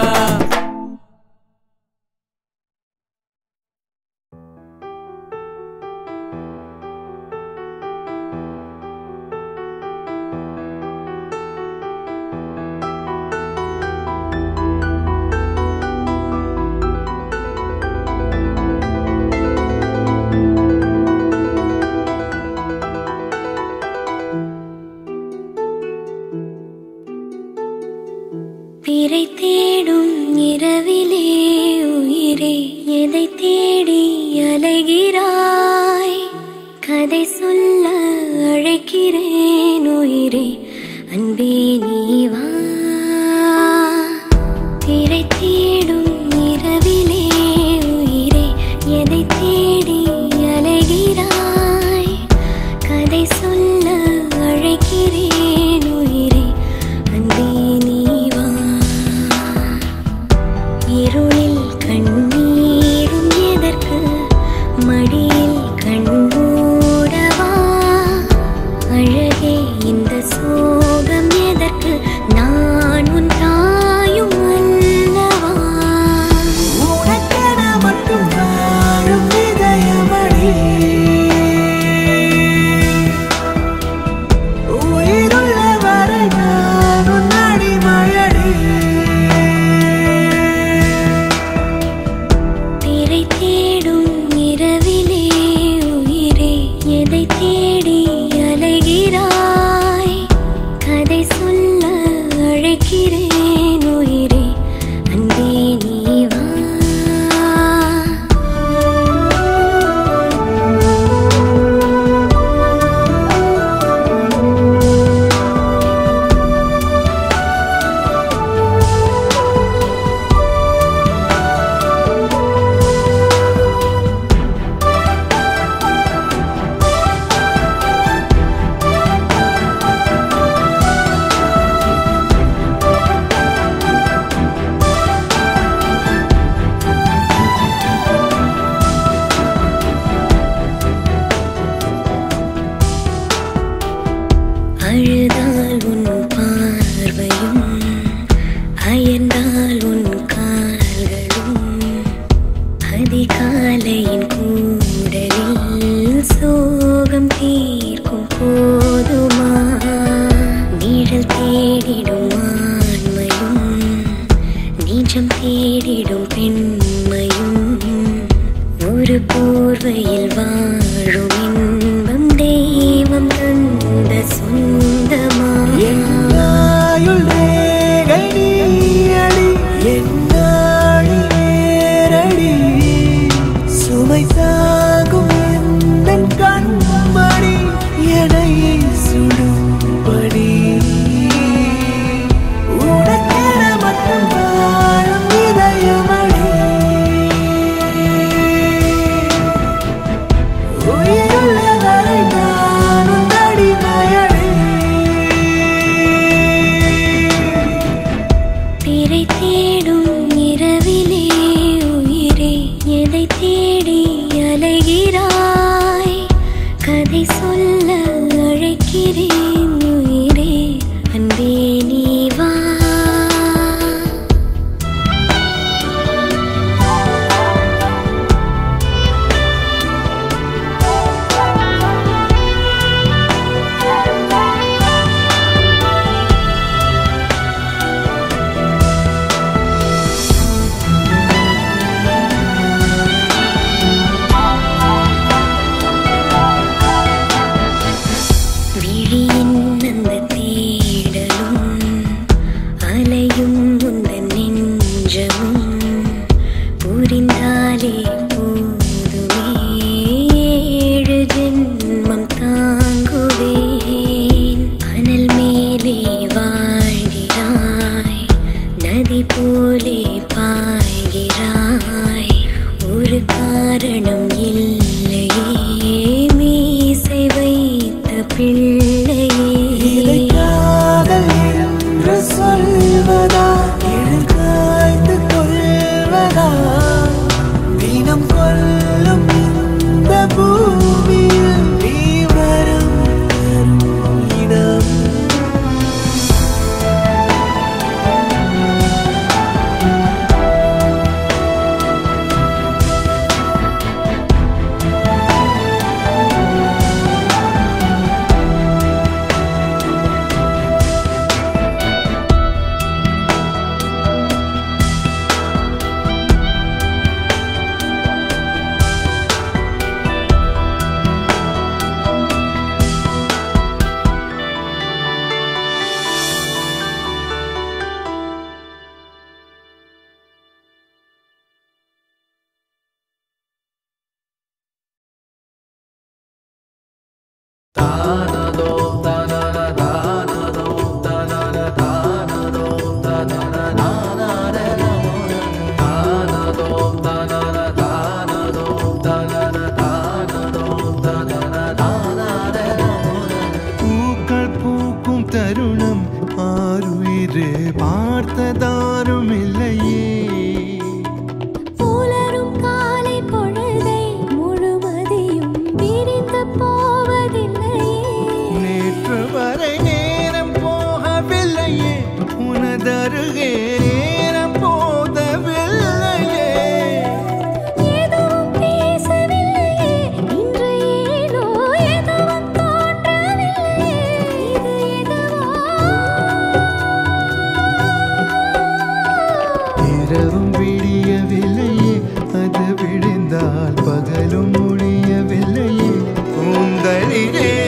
பிறை தேடும் இரவிலே உயிரே எதை தேடி அலைகிறாய் கதை சொல்ல அழைக்கிறேன் உயிரே அன்பே நீ வா பிறை தேடும் இரவிலே உயிரே எதை தேடி அலைகிறாய் கதை சொல்ல அழைக்கிறேன் உயிரே அன்பே நீ வா இருளில் கண்ணீரும் எதற்கு மடியில் கண்மூடவா அழகே இந்த சோகம் எதற்கு நான் உன் தாயும் அல்லவா தேடி அலைகிறாய் கதை சொல்ல அழைக்கிறேன் உயிரே அன்பே நீ வா அழுதால் உன் பார்வையும் அயர்ந்தால் உன் கால்களும் அதிகாலையின் கூடலில் சோகம் தீர்க்கும் போதுமா நிழல் தேடிடும் ஆண்மையும் நீச்சம் தேடிடும் பெண்மையும் ஒரு போர்வையில் வாழும் இன்பம் தெய்வம் தந்த சொந்தமா என்னாயுள் ரேகை நீயடி என்னாழி நேரடி சுமை தாங்கும் எந்தன் கண்மணி எனை சுடும்படி உனக்கென மட்டும் வாழும் இதயமடி உயிருள்ள வரை நான் உன் அடிமையடி பிறை தேடும் இரவிலே உயிரே எதை தேடி அலைகிறாய் கதை சொல்ல அழைக்கிறேன் உயிரே அன்பே நீ வா விழியின் அந்த தேடலும் அலையும் உந்தன் நெஞ்சமும் புரிந்தாலே போதுமே ஏழு ஜென்மம் தாங்குவேன் அனல் மேலே வாழ்கிறாய் நதி போலே பாய்கிறாய் ஒரு காரணம் இல்லையே மீசை வைத்த பிள்ளையே காதல் என்று சொல்வதா எழுகாய்ந்து கொள்வதா தினம் கொல்லும் இந்த பூமியில் நீ வரும் தரும் இடம் பூக்கள் பூக்கும் தருணம் ஆறுயிரே பார்த்ததாரும் இல்லையே புலரும் காலை பொழுதை முழுமதியும் பிரிந்து போவதில்லையே நேற்று வரை நேரம் போகவில்லையே உனதருகே நேரம் போதவில்லையே எதுவும் பேசவில்லையே இன்று ஏனோ எதுவும் தோன்றவில்லையே இது எதுவோ இரவும் விடியவில்லையே அது விடிந்தால் பகலும் முடியவில்லையே கூந்தலிலே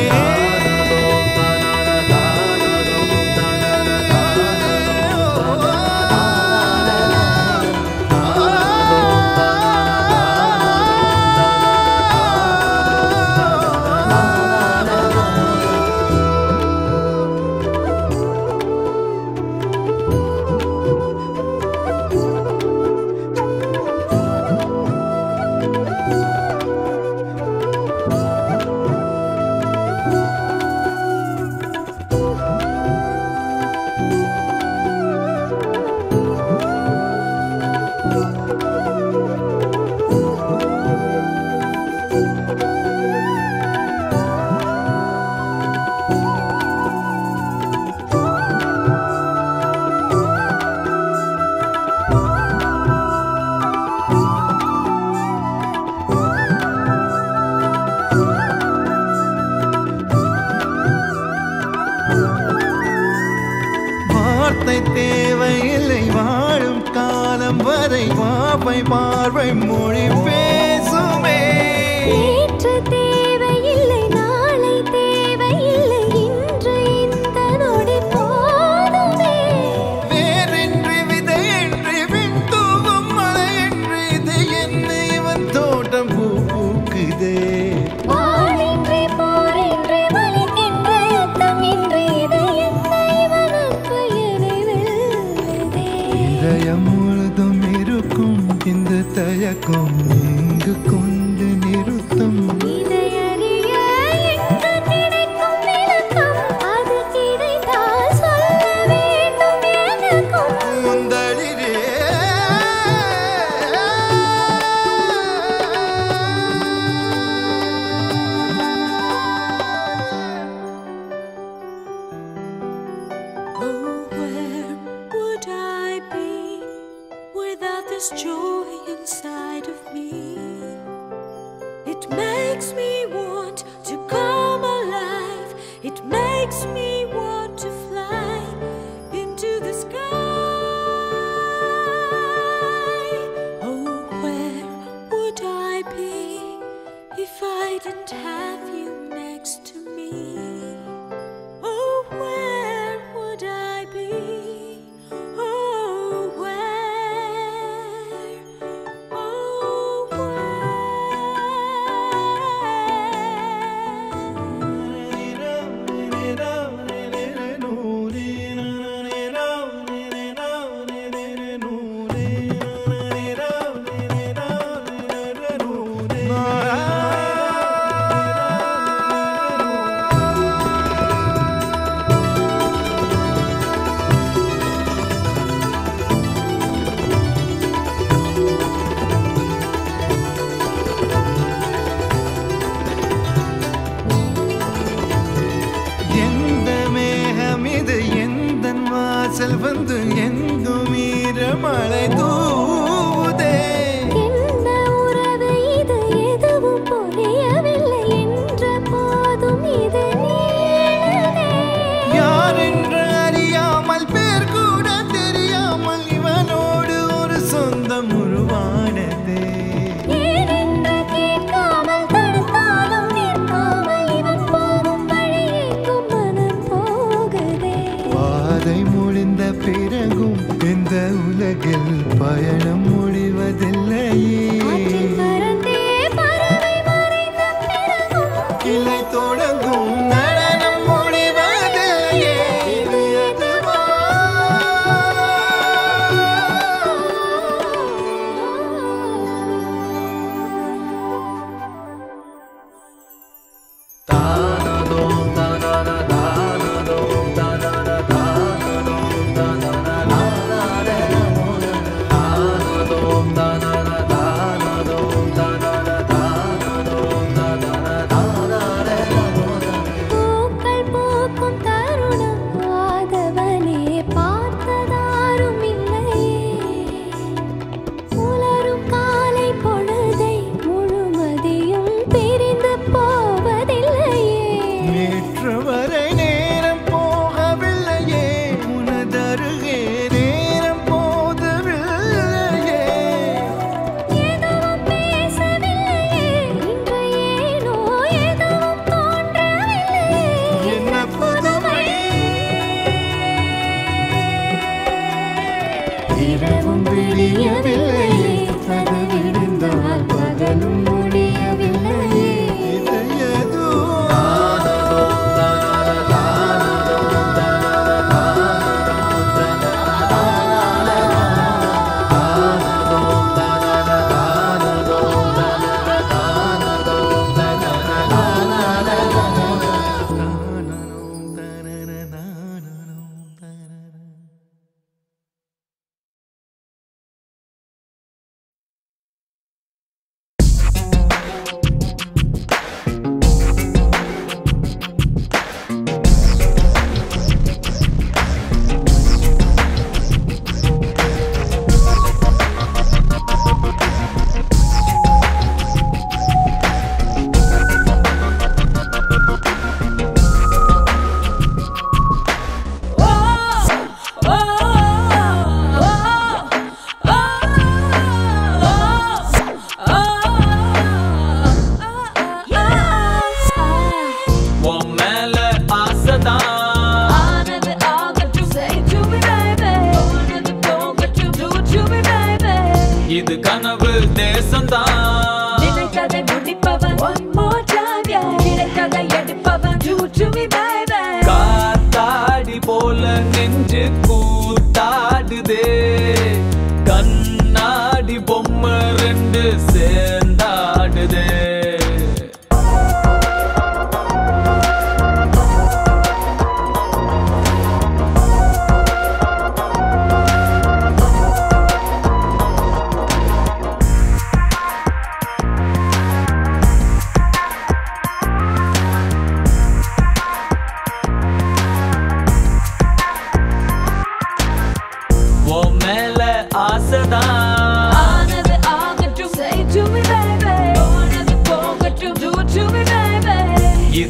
வார்த்தை தேவையில்லை வாழும் காலம் வரை வாப்பை பார்வை மொழி பேசுமே நேற்று தேவையில்லை நாளை தேவையில்லை இன்று இந்த நொடி போதுமே வேறென்று விதையென்று விண் தூவும் மழையென்று இது என்ன இவன் தோட்டம் பூ பூக்குதே வாழின்றி போரின்றி வலிக்கின்ற யுத்தம் இன்றி இது என்ன இவனுக்கு என்னை வெல்லுதே இதயம் முழுதும் இருக்கும் இந்த தயக்கம் எங்கு கொண்டு நிறுத்தும் இதையறிய எங்கு கிடைக்கும் விளக்கம் அது கிடைத்தால் சொல்ல வேண்டும் எனக்கும் முந்தளிரே Oh, where would I be without this joy inside of me? It makes me want to come alive. It makes me want to fly into the sky. Oh, where would I be if I didn't have you next to me? Oh, where would I be? Oh, where? Oh, எந்த மேகம் இது எந்த வாசல் வந்து எங்கும் ஈர மழை தூவுதே என்ன உறவு இது எதுவும் புரியவில்லை என்ற போதும் இது நீளுதே யார் என்று அறியாமல் பேர் கூட தெரியாமல் இவனோடு ஒரு சொந்தம் உருவானதே ஏனென்று கேட்காமல் தடுத்தாலும் நிற்காமல் இவன் போகும் வழியேக்கும் மனம் போகுதே பாதை முடிந்த பிறகும் இந்த உலகில் பயணம் முடிவதில்லையே காற்றில் பறந்தே பறவை மறைந்த பிறகும் கிளை தொடங்கும் நடனம் முடிவதில்லையே இது எதுவா? தானதோம் தானதா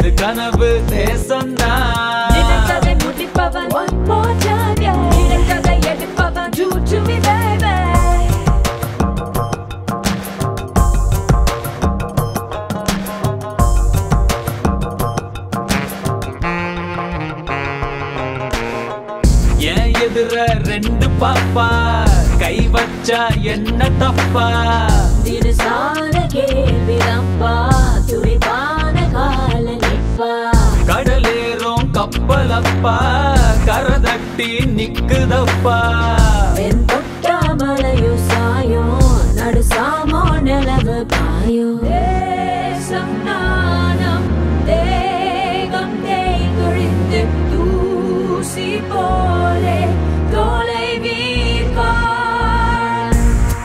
ஒரு கனவு தேசம்தான் நினைத்ததை முடிப்பவன் one more time, yeah. நினைத்ததை எடுப்பவன் do to me baby என் எதிர ரெண்டு பாப்பா கை வச்சா என்ன தப்பா தினசான கேள்விதப்பா துடிப்பான கால நிப்பா கடலேறும் கப்பலப்பா கரை தட்டி நிக்குதப்பா வெண் தொட்டா மலையும் சாயும் நடு சாமோ நிலவு பாயும் தேசம் நாணம் தேகம் தேய்குழிந்து தூசி போலே தோலை வீர்கான்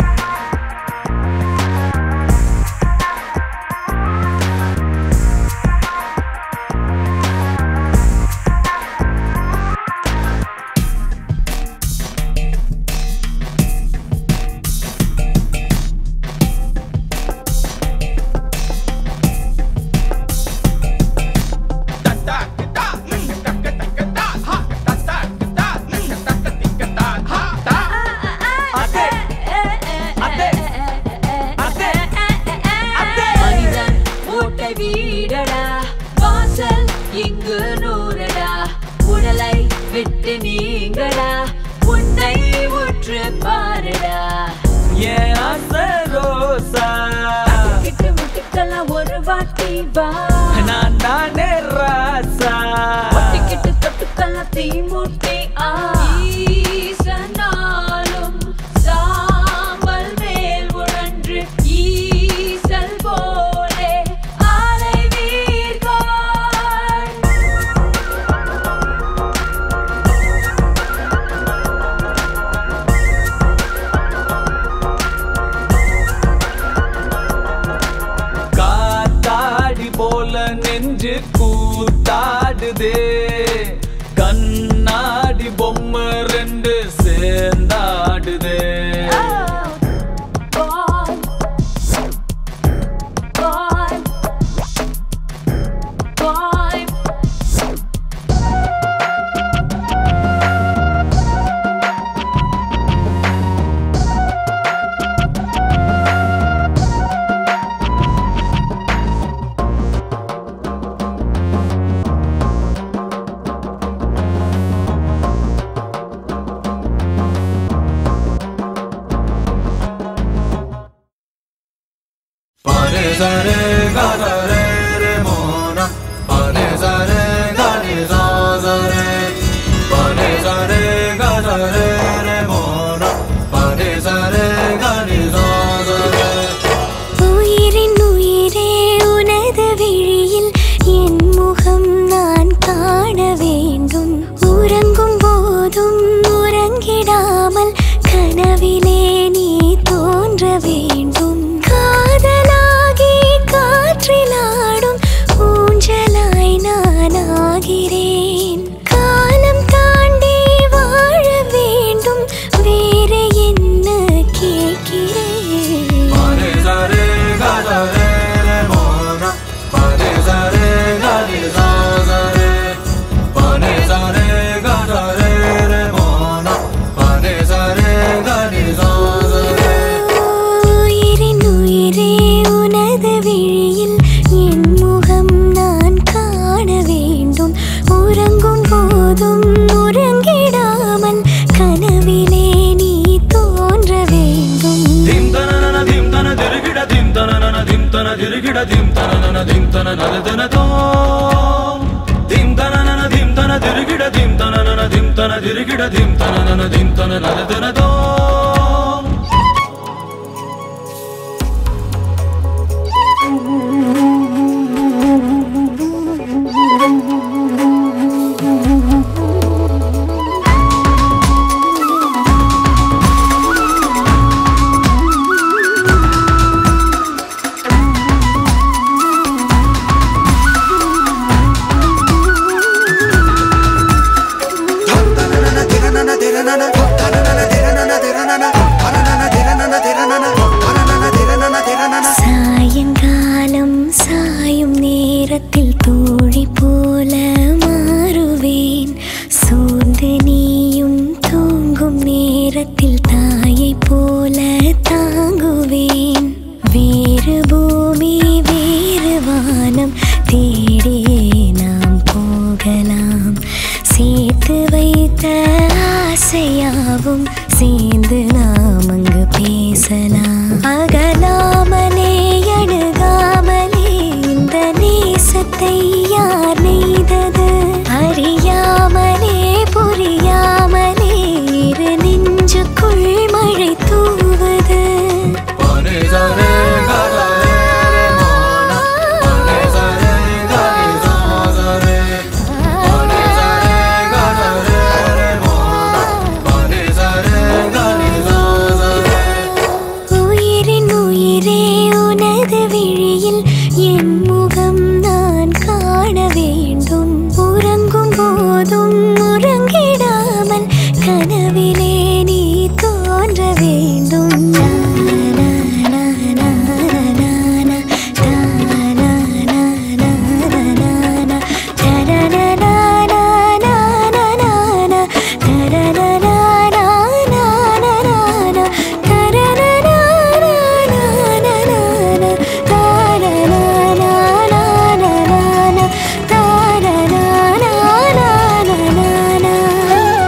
மனிதன் மூட்டை வீடடா வாசல் இங்கு நூறடா உடலை விட்டு நீங்கடா உன்னை உற்று பாருடா என் ஆசை ரோசா கிட்டு முட்டுக்கெல்லாம் ஒரு வாட்டி வா நான் தானே ராசா ஒட்டிக்கிட்டு தொட்டுக்கெல்லாம் தீ மூட்டி ஆ ஈசனாலும் சாம்பல் மேல் உழன்று ஈசல் போலே ஆலை வீர்கான் காத்தாடி போல நெஞ்சு கூத்தாடுதே கண்ணாடி பொம்மை ரெண்டு சேர்ந்தாடுதே Boy, boy, boy. Pane sare ga sa re re mona Pane sare ga ni sa sa re Pane sare ga sa re re mona Pane sare ga ni sa sa re உயிரின் உயிரே உனது விழியில் என் முகம் நான் காண வேண்டும் உறங்கும் போதும் உறங்கிடாமல் கனவிலே நீ தோன்ற வேண்டும் காதலாகி காற்றிலாடும் ஊஞ்சலாய் நான் ஆகிறேன் காலம் தாண்டி வாழ வேண்டும் வேற என்ன கேட்கிறேன் Pane sare ga sa re re mona Pane sare ga ni sa sa re Pane sare ga sa re re mona Pane sare ga ni sa sa re உயிரின் உயிரே உனது விழியில் என் முகம் நான் காண வேண்டும் உறங்கும் போதும் உறங்கிடாமல் கனவிலே நீ தோன்ற வேண்டும் dim tanana dim tana dirigida dim tanana dim tana dirigida dim tanana dim tana naladana tom dim tanana dim tana dirigida dim tanana dim tana dirigida dim tanana dim tana naladana tom Tiranana, tiranana, tiranana, tiranana, tiranana, இரவும் சேர்ந்து நாம் அங்கு பேசலாம் அகலாமலே அணுகாமலே இந்த நேசத்தை யார் நெய்தது அறியாமலே புரியாமலே இரு நெஞ்சுக்குள் மழை தூவது பனி சரே கதரே ரே மோனா பனி சரே கனி சா சரே பனி சரே கதரே ரே மோனா பனி சரே கனி சா சரே உயிரின் உயிரே உனது விழியில் என் முகம் நான் காண வேண்டும் உறங்கும் போதும் உறங்கிடாமல் கனவிலே நீ தோன்ற வேண்டும் நா, நா, நா, நா, நா, நா, தா, நா, நா, நா, நா, நா, நா, தா, நா, நா, நா, நா, நா, நா, நா, நா, தா, நா, நா, நா, நா, நா, நா, நா, நா, தா, நா, நா, நா, நா, நா, நா, நா, நா, தா, நா, நா, நா, நா, நா, நா, நா, தா, நா, நா, நா, நா, நா, நா,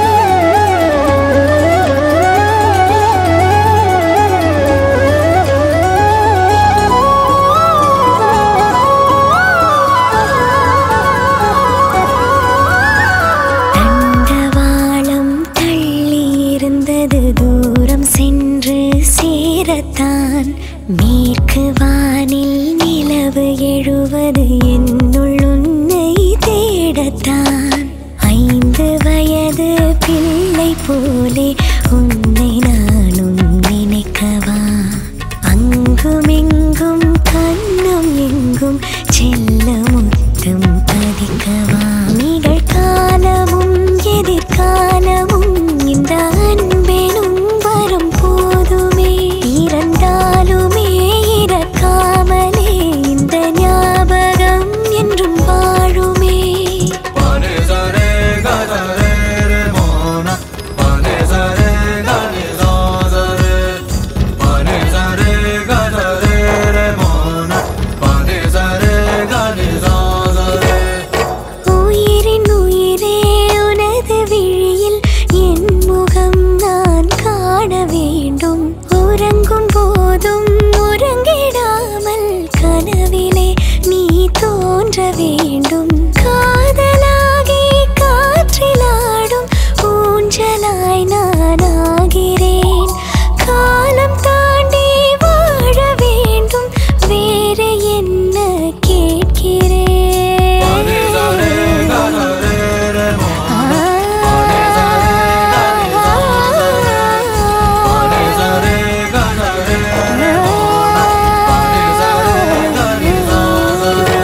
தண்டவாளம் தள்ளி இருந்தது தூரம் சென்று சேரத்தான் மேற்கு வானில் நிலவு எழுவது என்னுள் உன்னை தேடத்தான் ஐந்து வயது பிள்ளை போலே உன்னை நானும் நினைக்கவா அங்குமிங்கும் கண்ணும் எங்கும் செல்ல முத்தம் பதிக்கவா நிகழ்காலமும் எதிர்காலமும் இந்த அன்பெனும் வரும் போதுமே இறந்தாலுமே இறக்காமலே இந்த ஞாபகம் என்றும் வாழுமே பனி சரே கதரே ரே மோனா பனி சரே கனி சா சரே பனி சரே கதரே ரே மோனா பனி சரே கனி சா சரே உயிரின் உயிரே உனது விழியில் என் முகம் நான் காண வேண்டும் உறங்கும் போதும் உறங்கிடாமல் கனவிலே நீ தோன்ற வேண்டும் காதலாகி காற்றிலாடும் ஊஞ்சலாய் நான் ஆகிறேன் காலம் தாண்டி வாழ வேண்டும் வேறு என்ன கேட்கிறேன் பனி சரே கதரே ரே மோனா பனி சரே கனி சா சரே பனி சரே கதரே ரே மோனா பனி சரே கனி சா சரே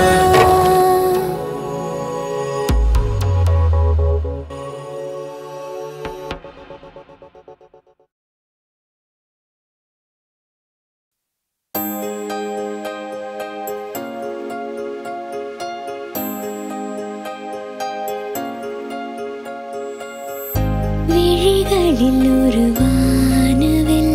விழிகளில் ஒரு வானவில்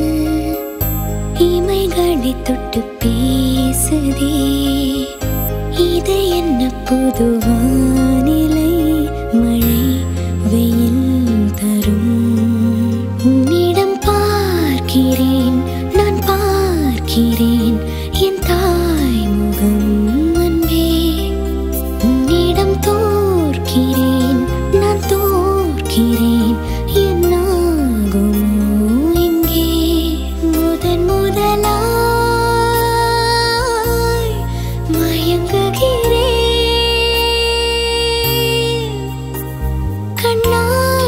இமைகளை தொட்டு பேசுதே இது என்ன புது வானிலை மழை வெயில் தரும் உன்னிடம் பார்க்கிறேன் நான் பார்க்கிறேன் என் தாய் முகம் அன்பே உன்னிடம் தோற்கிறேன் நான் தோற்கிறேன் என்னாகுமோ இங்கே முதன் முதலாய் மயங்குகிறேன் கண்ணா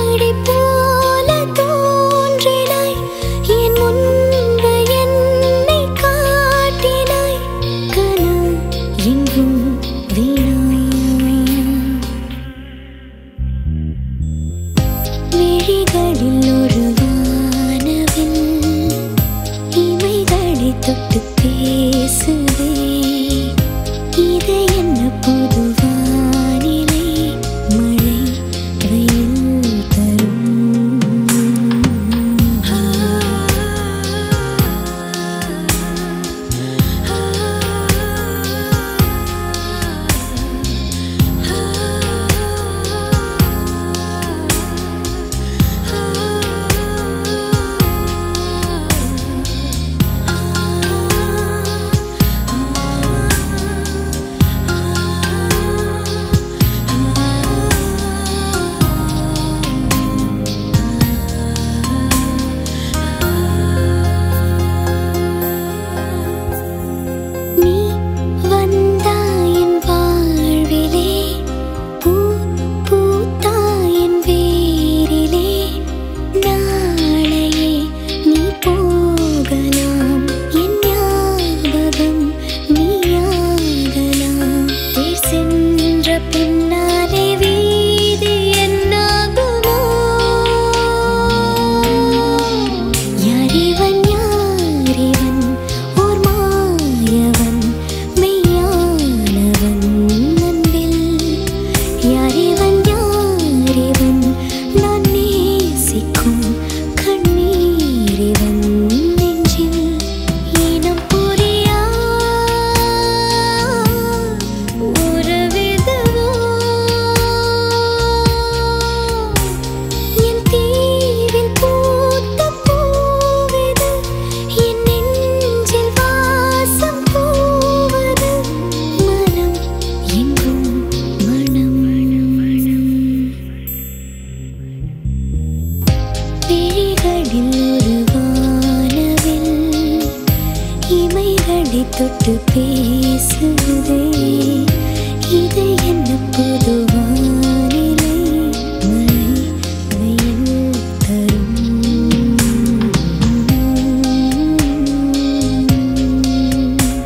பின்னாலே வீதி என்னாகுமோ யாரிவன் யாரிவன் ஓர் மாயவன் மெய்யானவன் அன்பில் யாரிவன் யாரிவன் நான் நேசிக்கும் கண்ணீரிவன் நெஞ்சில் இனம் புரியா உறவிதுவோ என் தீவில் பூத்த பூவிது என் நெஞ்சில் வாசம் பூவது மனம் எங்கும் மனம் விழிகளில் ஒரு வானவில் இமைகளை தொட்டு பேசுதே இது என்ன புது வானிலை மழை வெயில் தரும்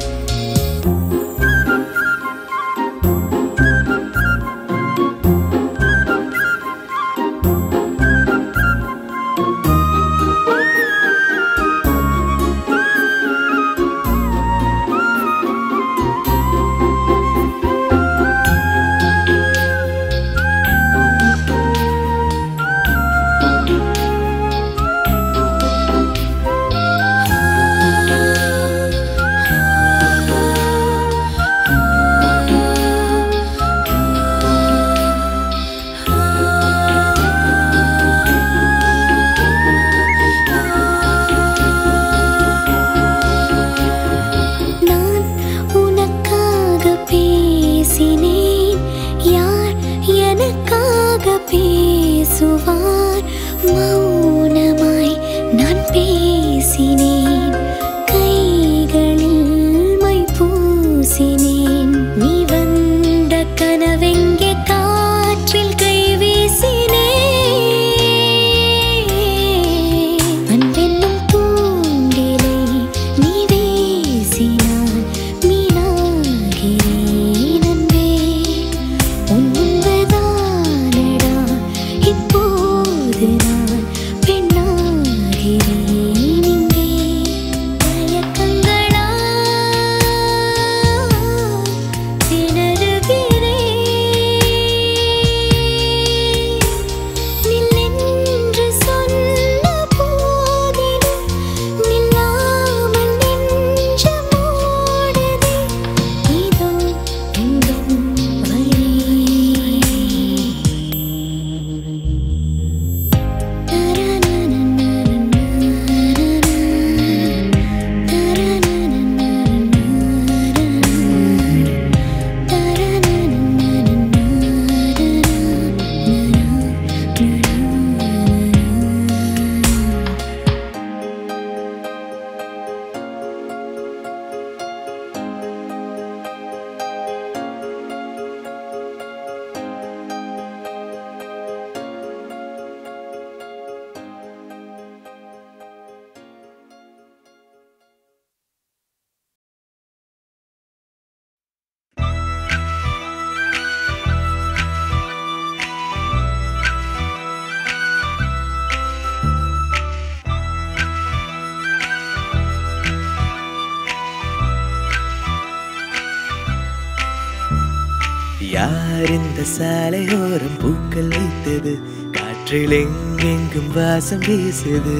நான் உனக்காக பேசினேன் யார் எனக்காக பேசுவார் மௌனமாய் நான் பேசினேன் கைகளில் மை பூசினேன் நீ வந்த கனவெங்கே காற்றில் கை வீசினேன் அன்பென்னும் தூண்டிலை நீ வீசினான் மீனாகிறேன் அன்பே உன் முன்புதானடா இப்போது நான் பெண்ணாகிறேன் இங்கே மயக்கங்களா திணறுகிறேன் நில்லென்று சொன்ன போதிலும் நில்லாமல் நெஞ்சமோடுதே இதோ எங்கும் வழி யார் இந்த சாலையோரம் பூக்கள் வைத்தது காற்றில் எங்கெங்கும் வாசம் வீசுது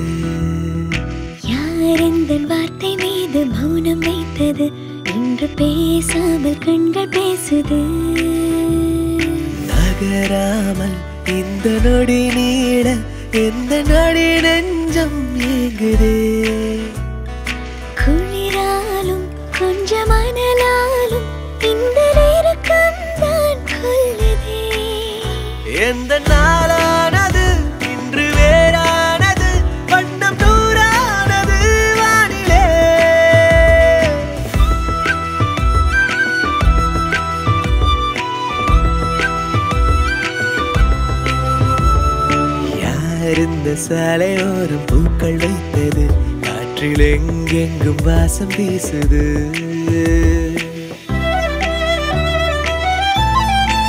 யார் இந்த வார்த்தை மீது மௌனம் வைத்தது இன்று பேசாமல் கண்கள் பேசுது நகராமல் இந்த நொடி நீட எந்த நொடி நெஞ்சம் ஏங்குதே குளிராலும் கொஞ்சம் மணலாலும் இந்த நெருக்கம் தான் கொல்லுதே எந்த நாளானது இன்று வேறானது வண்ணம் தூரானது வானிலே யார் இந்த சாலையோரம் பூக்கள் வைத்தது காற்றில் எங்கெங்கும் வாசம் வீசுது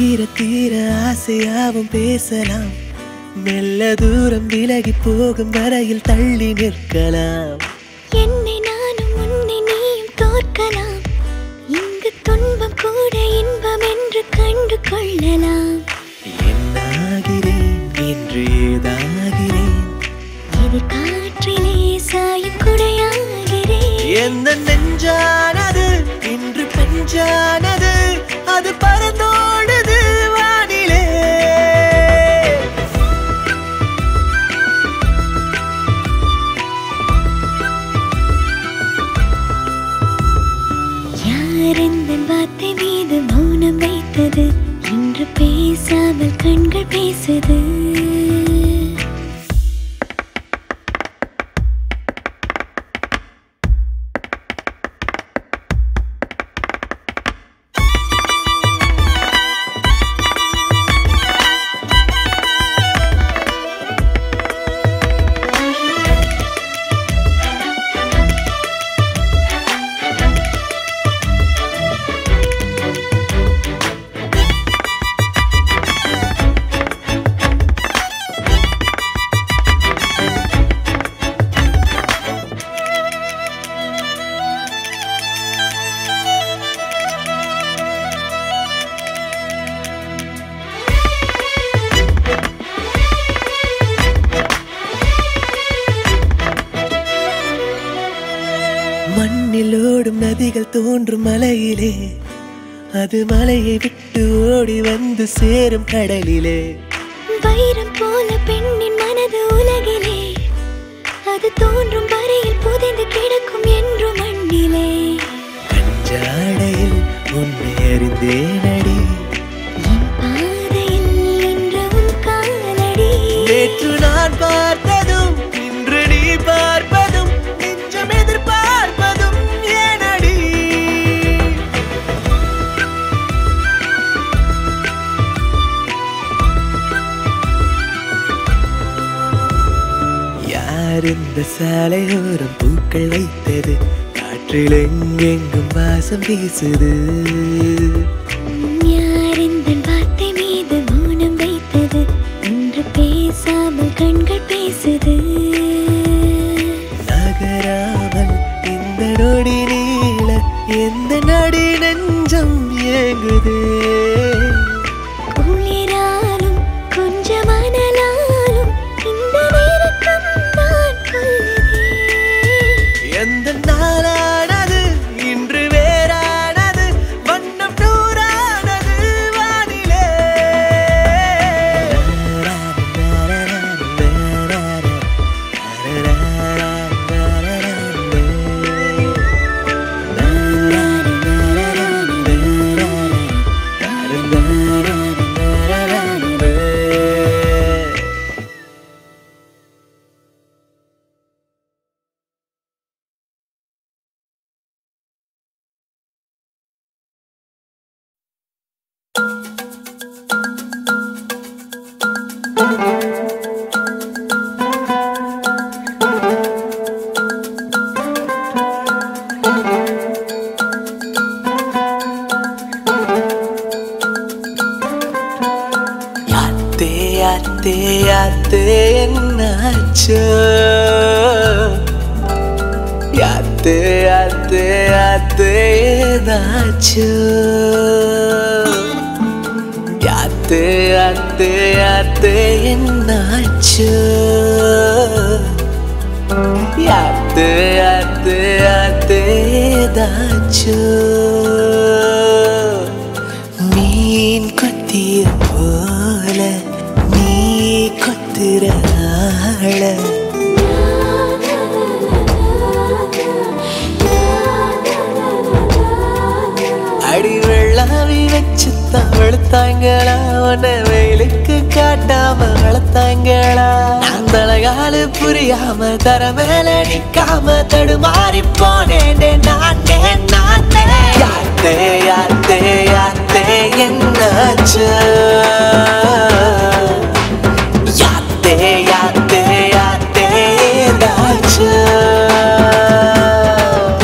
தீர தீர ஆசையாவும் பேசலாம் மெல்ல தூரம் விலகி போகும் வரையில் தள்ளி நிற்கலாம் என்னை நானும் உன்னை நீயும் தோற்கலாம் இங்கு துன்பம் கூட இன்பம் என்று கண்டு கொள்ளலாம் என்னாகிறேன் என்று ஏதாகிறேன் இது காற்றிலே சாயும் குடையாகிறேன் எந்த நெஞ்சானது இன்று பெஞ்சானது அது பறந்தோடுது வானிலே யார் இந்த வார்த்தை மீது மௌனம் வைத்தது இன்று பேசாமல் கண்கள் பேசுது மண்ணில் ஓடும் நதிகள் தோன்றும் மலையிலே அது மலையை விட்டு ஓடி வந்து சேரும் கடலிலே வைரம் போல பெண்ணின் மனது உலகிலே அது தோன்றும் வரையில் புதைந்து கிடக்கும் என்று மண்ணிலே ஜாடையில் உன்னை அறிந்தேனடி பாதையில் இன்று உன் காலடி நேற்று நான் பார்த்ததும் இன்று நீ பார்ப்பதும் நெஞ்சம் எதிர்பார்ப்பதும் ஏனடி யார் இந்த சாலையோரம் பூக்கள் வைத்தது காற்றில் எங்கெங்கும் வாசம் வீசுது யார் இந்த வார்த்தை மீது மௌனம் வைத்தது இன்று பேசாமல் கண்கள் பேசுது நகராமல் இந்த நொடி நீள எந்த நடி நெஞ்சம் ஏங்குது குளிராலும் கொஞ்சம் அனலாலும் இந்த நெருக்கம் நான் கொள்ளுதே எந்த நாளானது இன்று வேறானது வண்ணம் நூறானது வானிலே யாத்தே யாத்தே யாத்தே என்னாச்சோ யாத்தே யாத்தே யாத்தே ஏதாச்சோ யாத்தே யாத்தே யாத்தே என்னாச்சோ யாத்தே யாத்தே யாத்தே ஏதாச்சோ மீன் கொத்திய போல நீ கொத்துற ஆள அடி வெள்ளாவி வச்சு தான் வெளுத்தாங்களா உன்னை வெயிலுக்கு காட்டாம வளர்த்தாங்களா நான் தலைகாலு புரியாம தர மேல நிக்காம தடுமாறி போனேன் நானே நானே யாத்தே யாத்தே யாத்தே என்னாச்சு யாத்தே யாத்தே யாத்தே ஏதாச்சு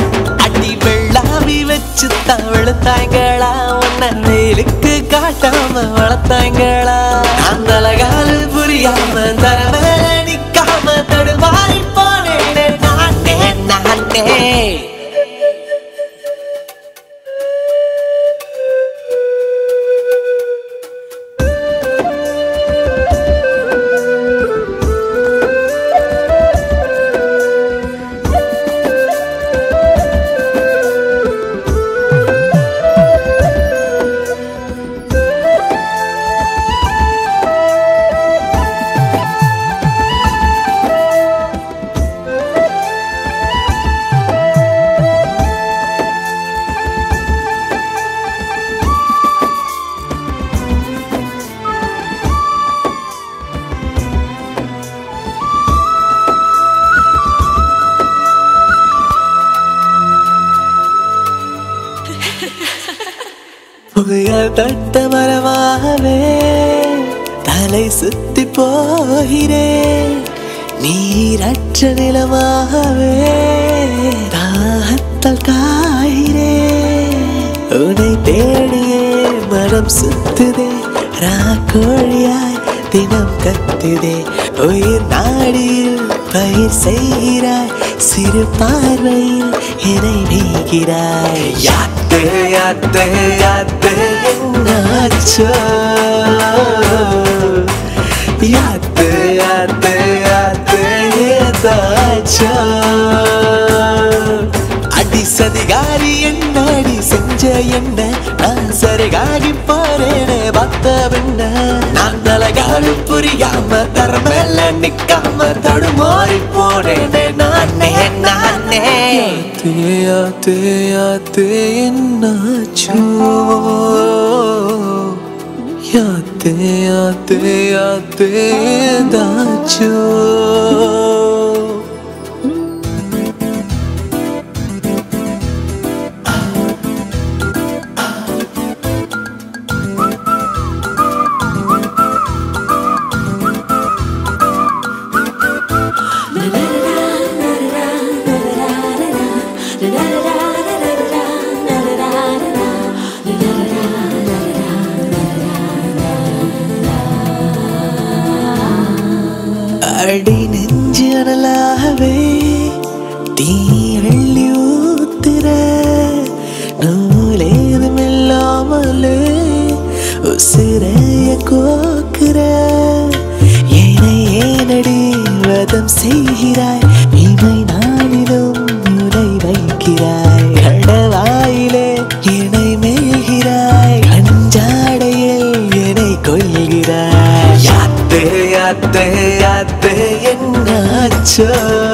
அடி வெள்ளாவி வச்சு தான் வெளுத்தாங்களா உன்னை வெயிலுக்கு காட்டாம நிக்காம வளர்த்தாங்களா அந்த அழகால புரியாம தரவே நிக்காம தடுமாறி போனேனே நானே நானே புயல் தட்ட மரமாகவே தலை சுத்தி போகிறேன் நீரற்ற நிலமாகவே தாகத்தால் காகிறேன் உன்னை தேடியே மனம் சுத்துதே ராக்கோழியாய் தினம் கத்துதே உயிர் நாடியில் பயிர் செய்கிறாய் சிறு பார்வையில் என்னை நீகிறாய் யாத்து யாத்து யாத்து என்னாச்சோ யாத்து யாத்து யாத்து ஏதாச்சோ அடி சதிகாரி என்னடி செஞ்ச என்ன நான் சரிகாகி போறேனே பார்த்த பின்ன நான் தலைகாடு புரியாம தரமேல நிக்காம தடுமாறி போறேனே நானே நானே தேயா தேயா தே என்னாச்சோ யாத்தே யாத்தே யாத்தே ஏதாச்சோ அடி நெஞ்சு அனலாகவே தீ அள்ளி ஊத்துற நூலேதும் இல்லாமலே உசிரைய கோக்குற ஏனை ஏனடி வதம் செய்கிறாய் இமை நாளிலும் உரை வைக்கிறாய் கடவாயிலே என்னை மேய்கிறாய் கஞ்சாடையில் என்னை கொள்கிறாய் யாத்து யாத்து யாத்து என்னாச்சோ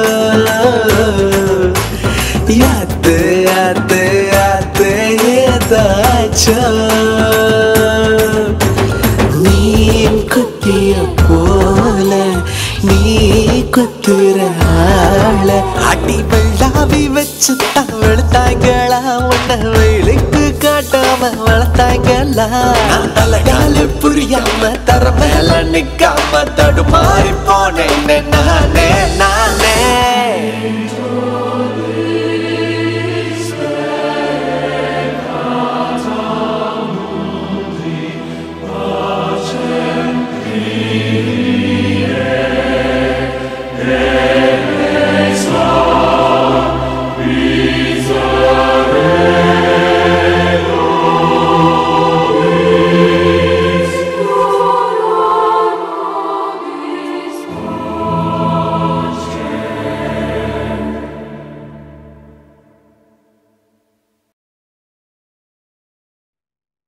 யாத்து யாத்து யாத்து ஏதாச்சோ நீ குத்திய போல நீ குத்துற ஆள அடி வெள்ளாவி வச்சு தான் வெளுத்தாங்களா உன்னை வெயிலுக்கு காட்டாம வளர்த்தாங்களா நான் தலைகால புரியாம தர மேல நிக்காம தடுமாறி போனேன் நானே நானே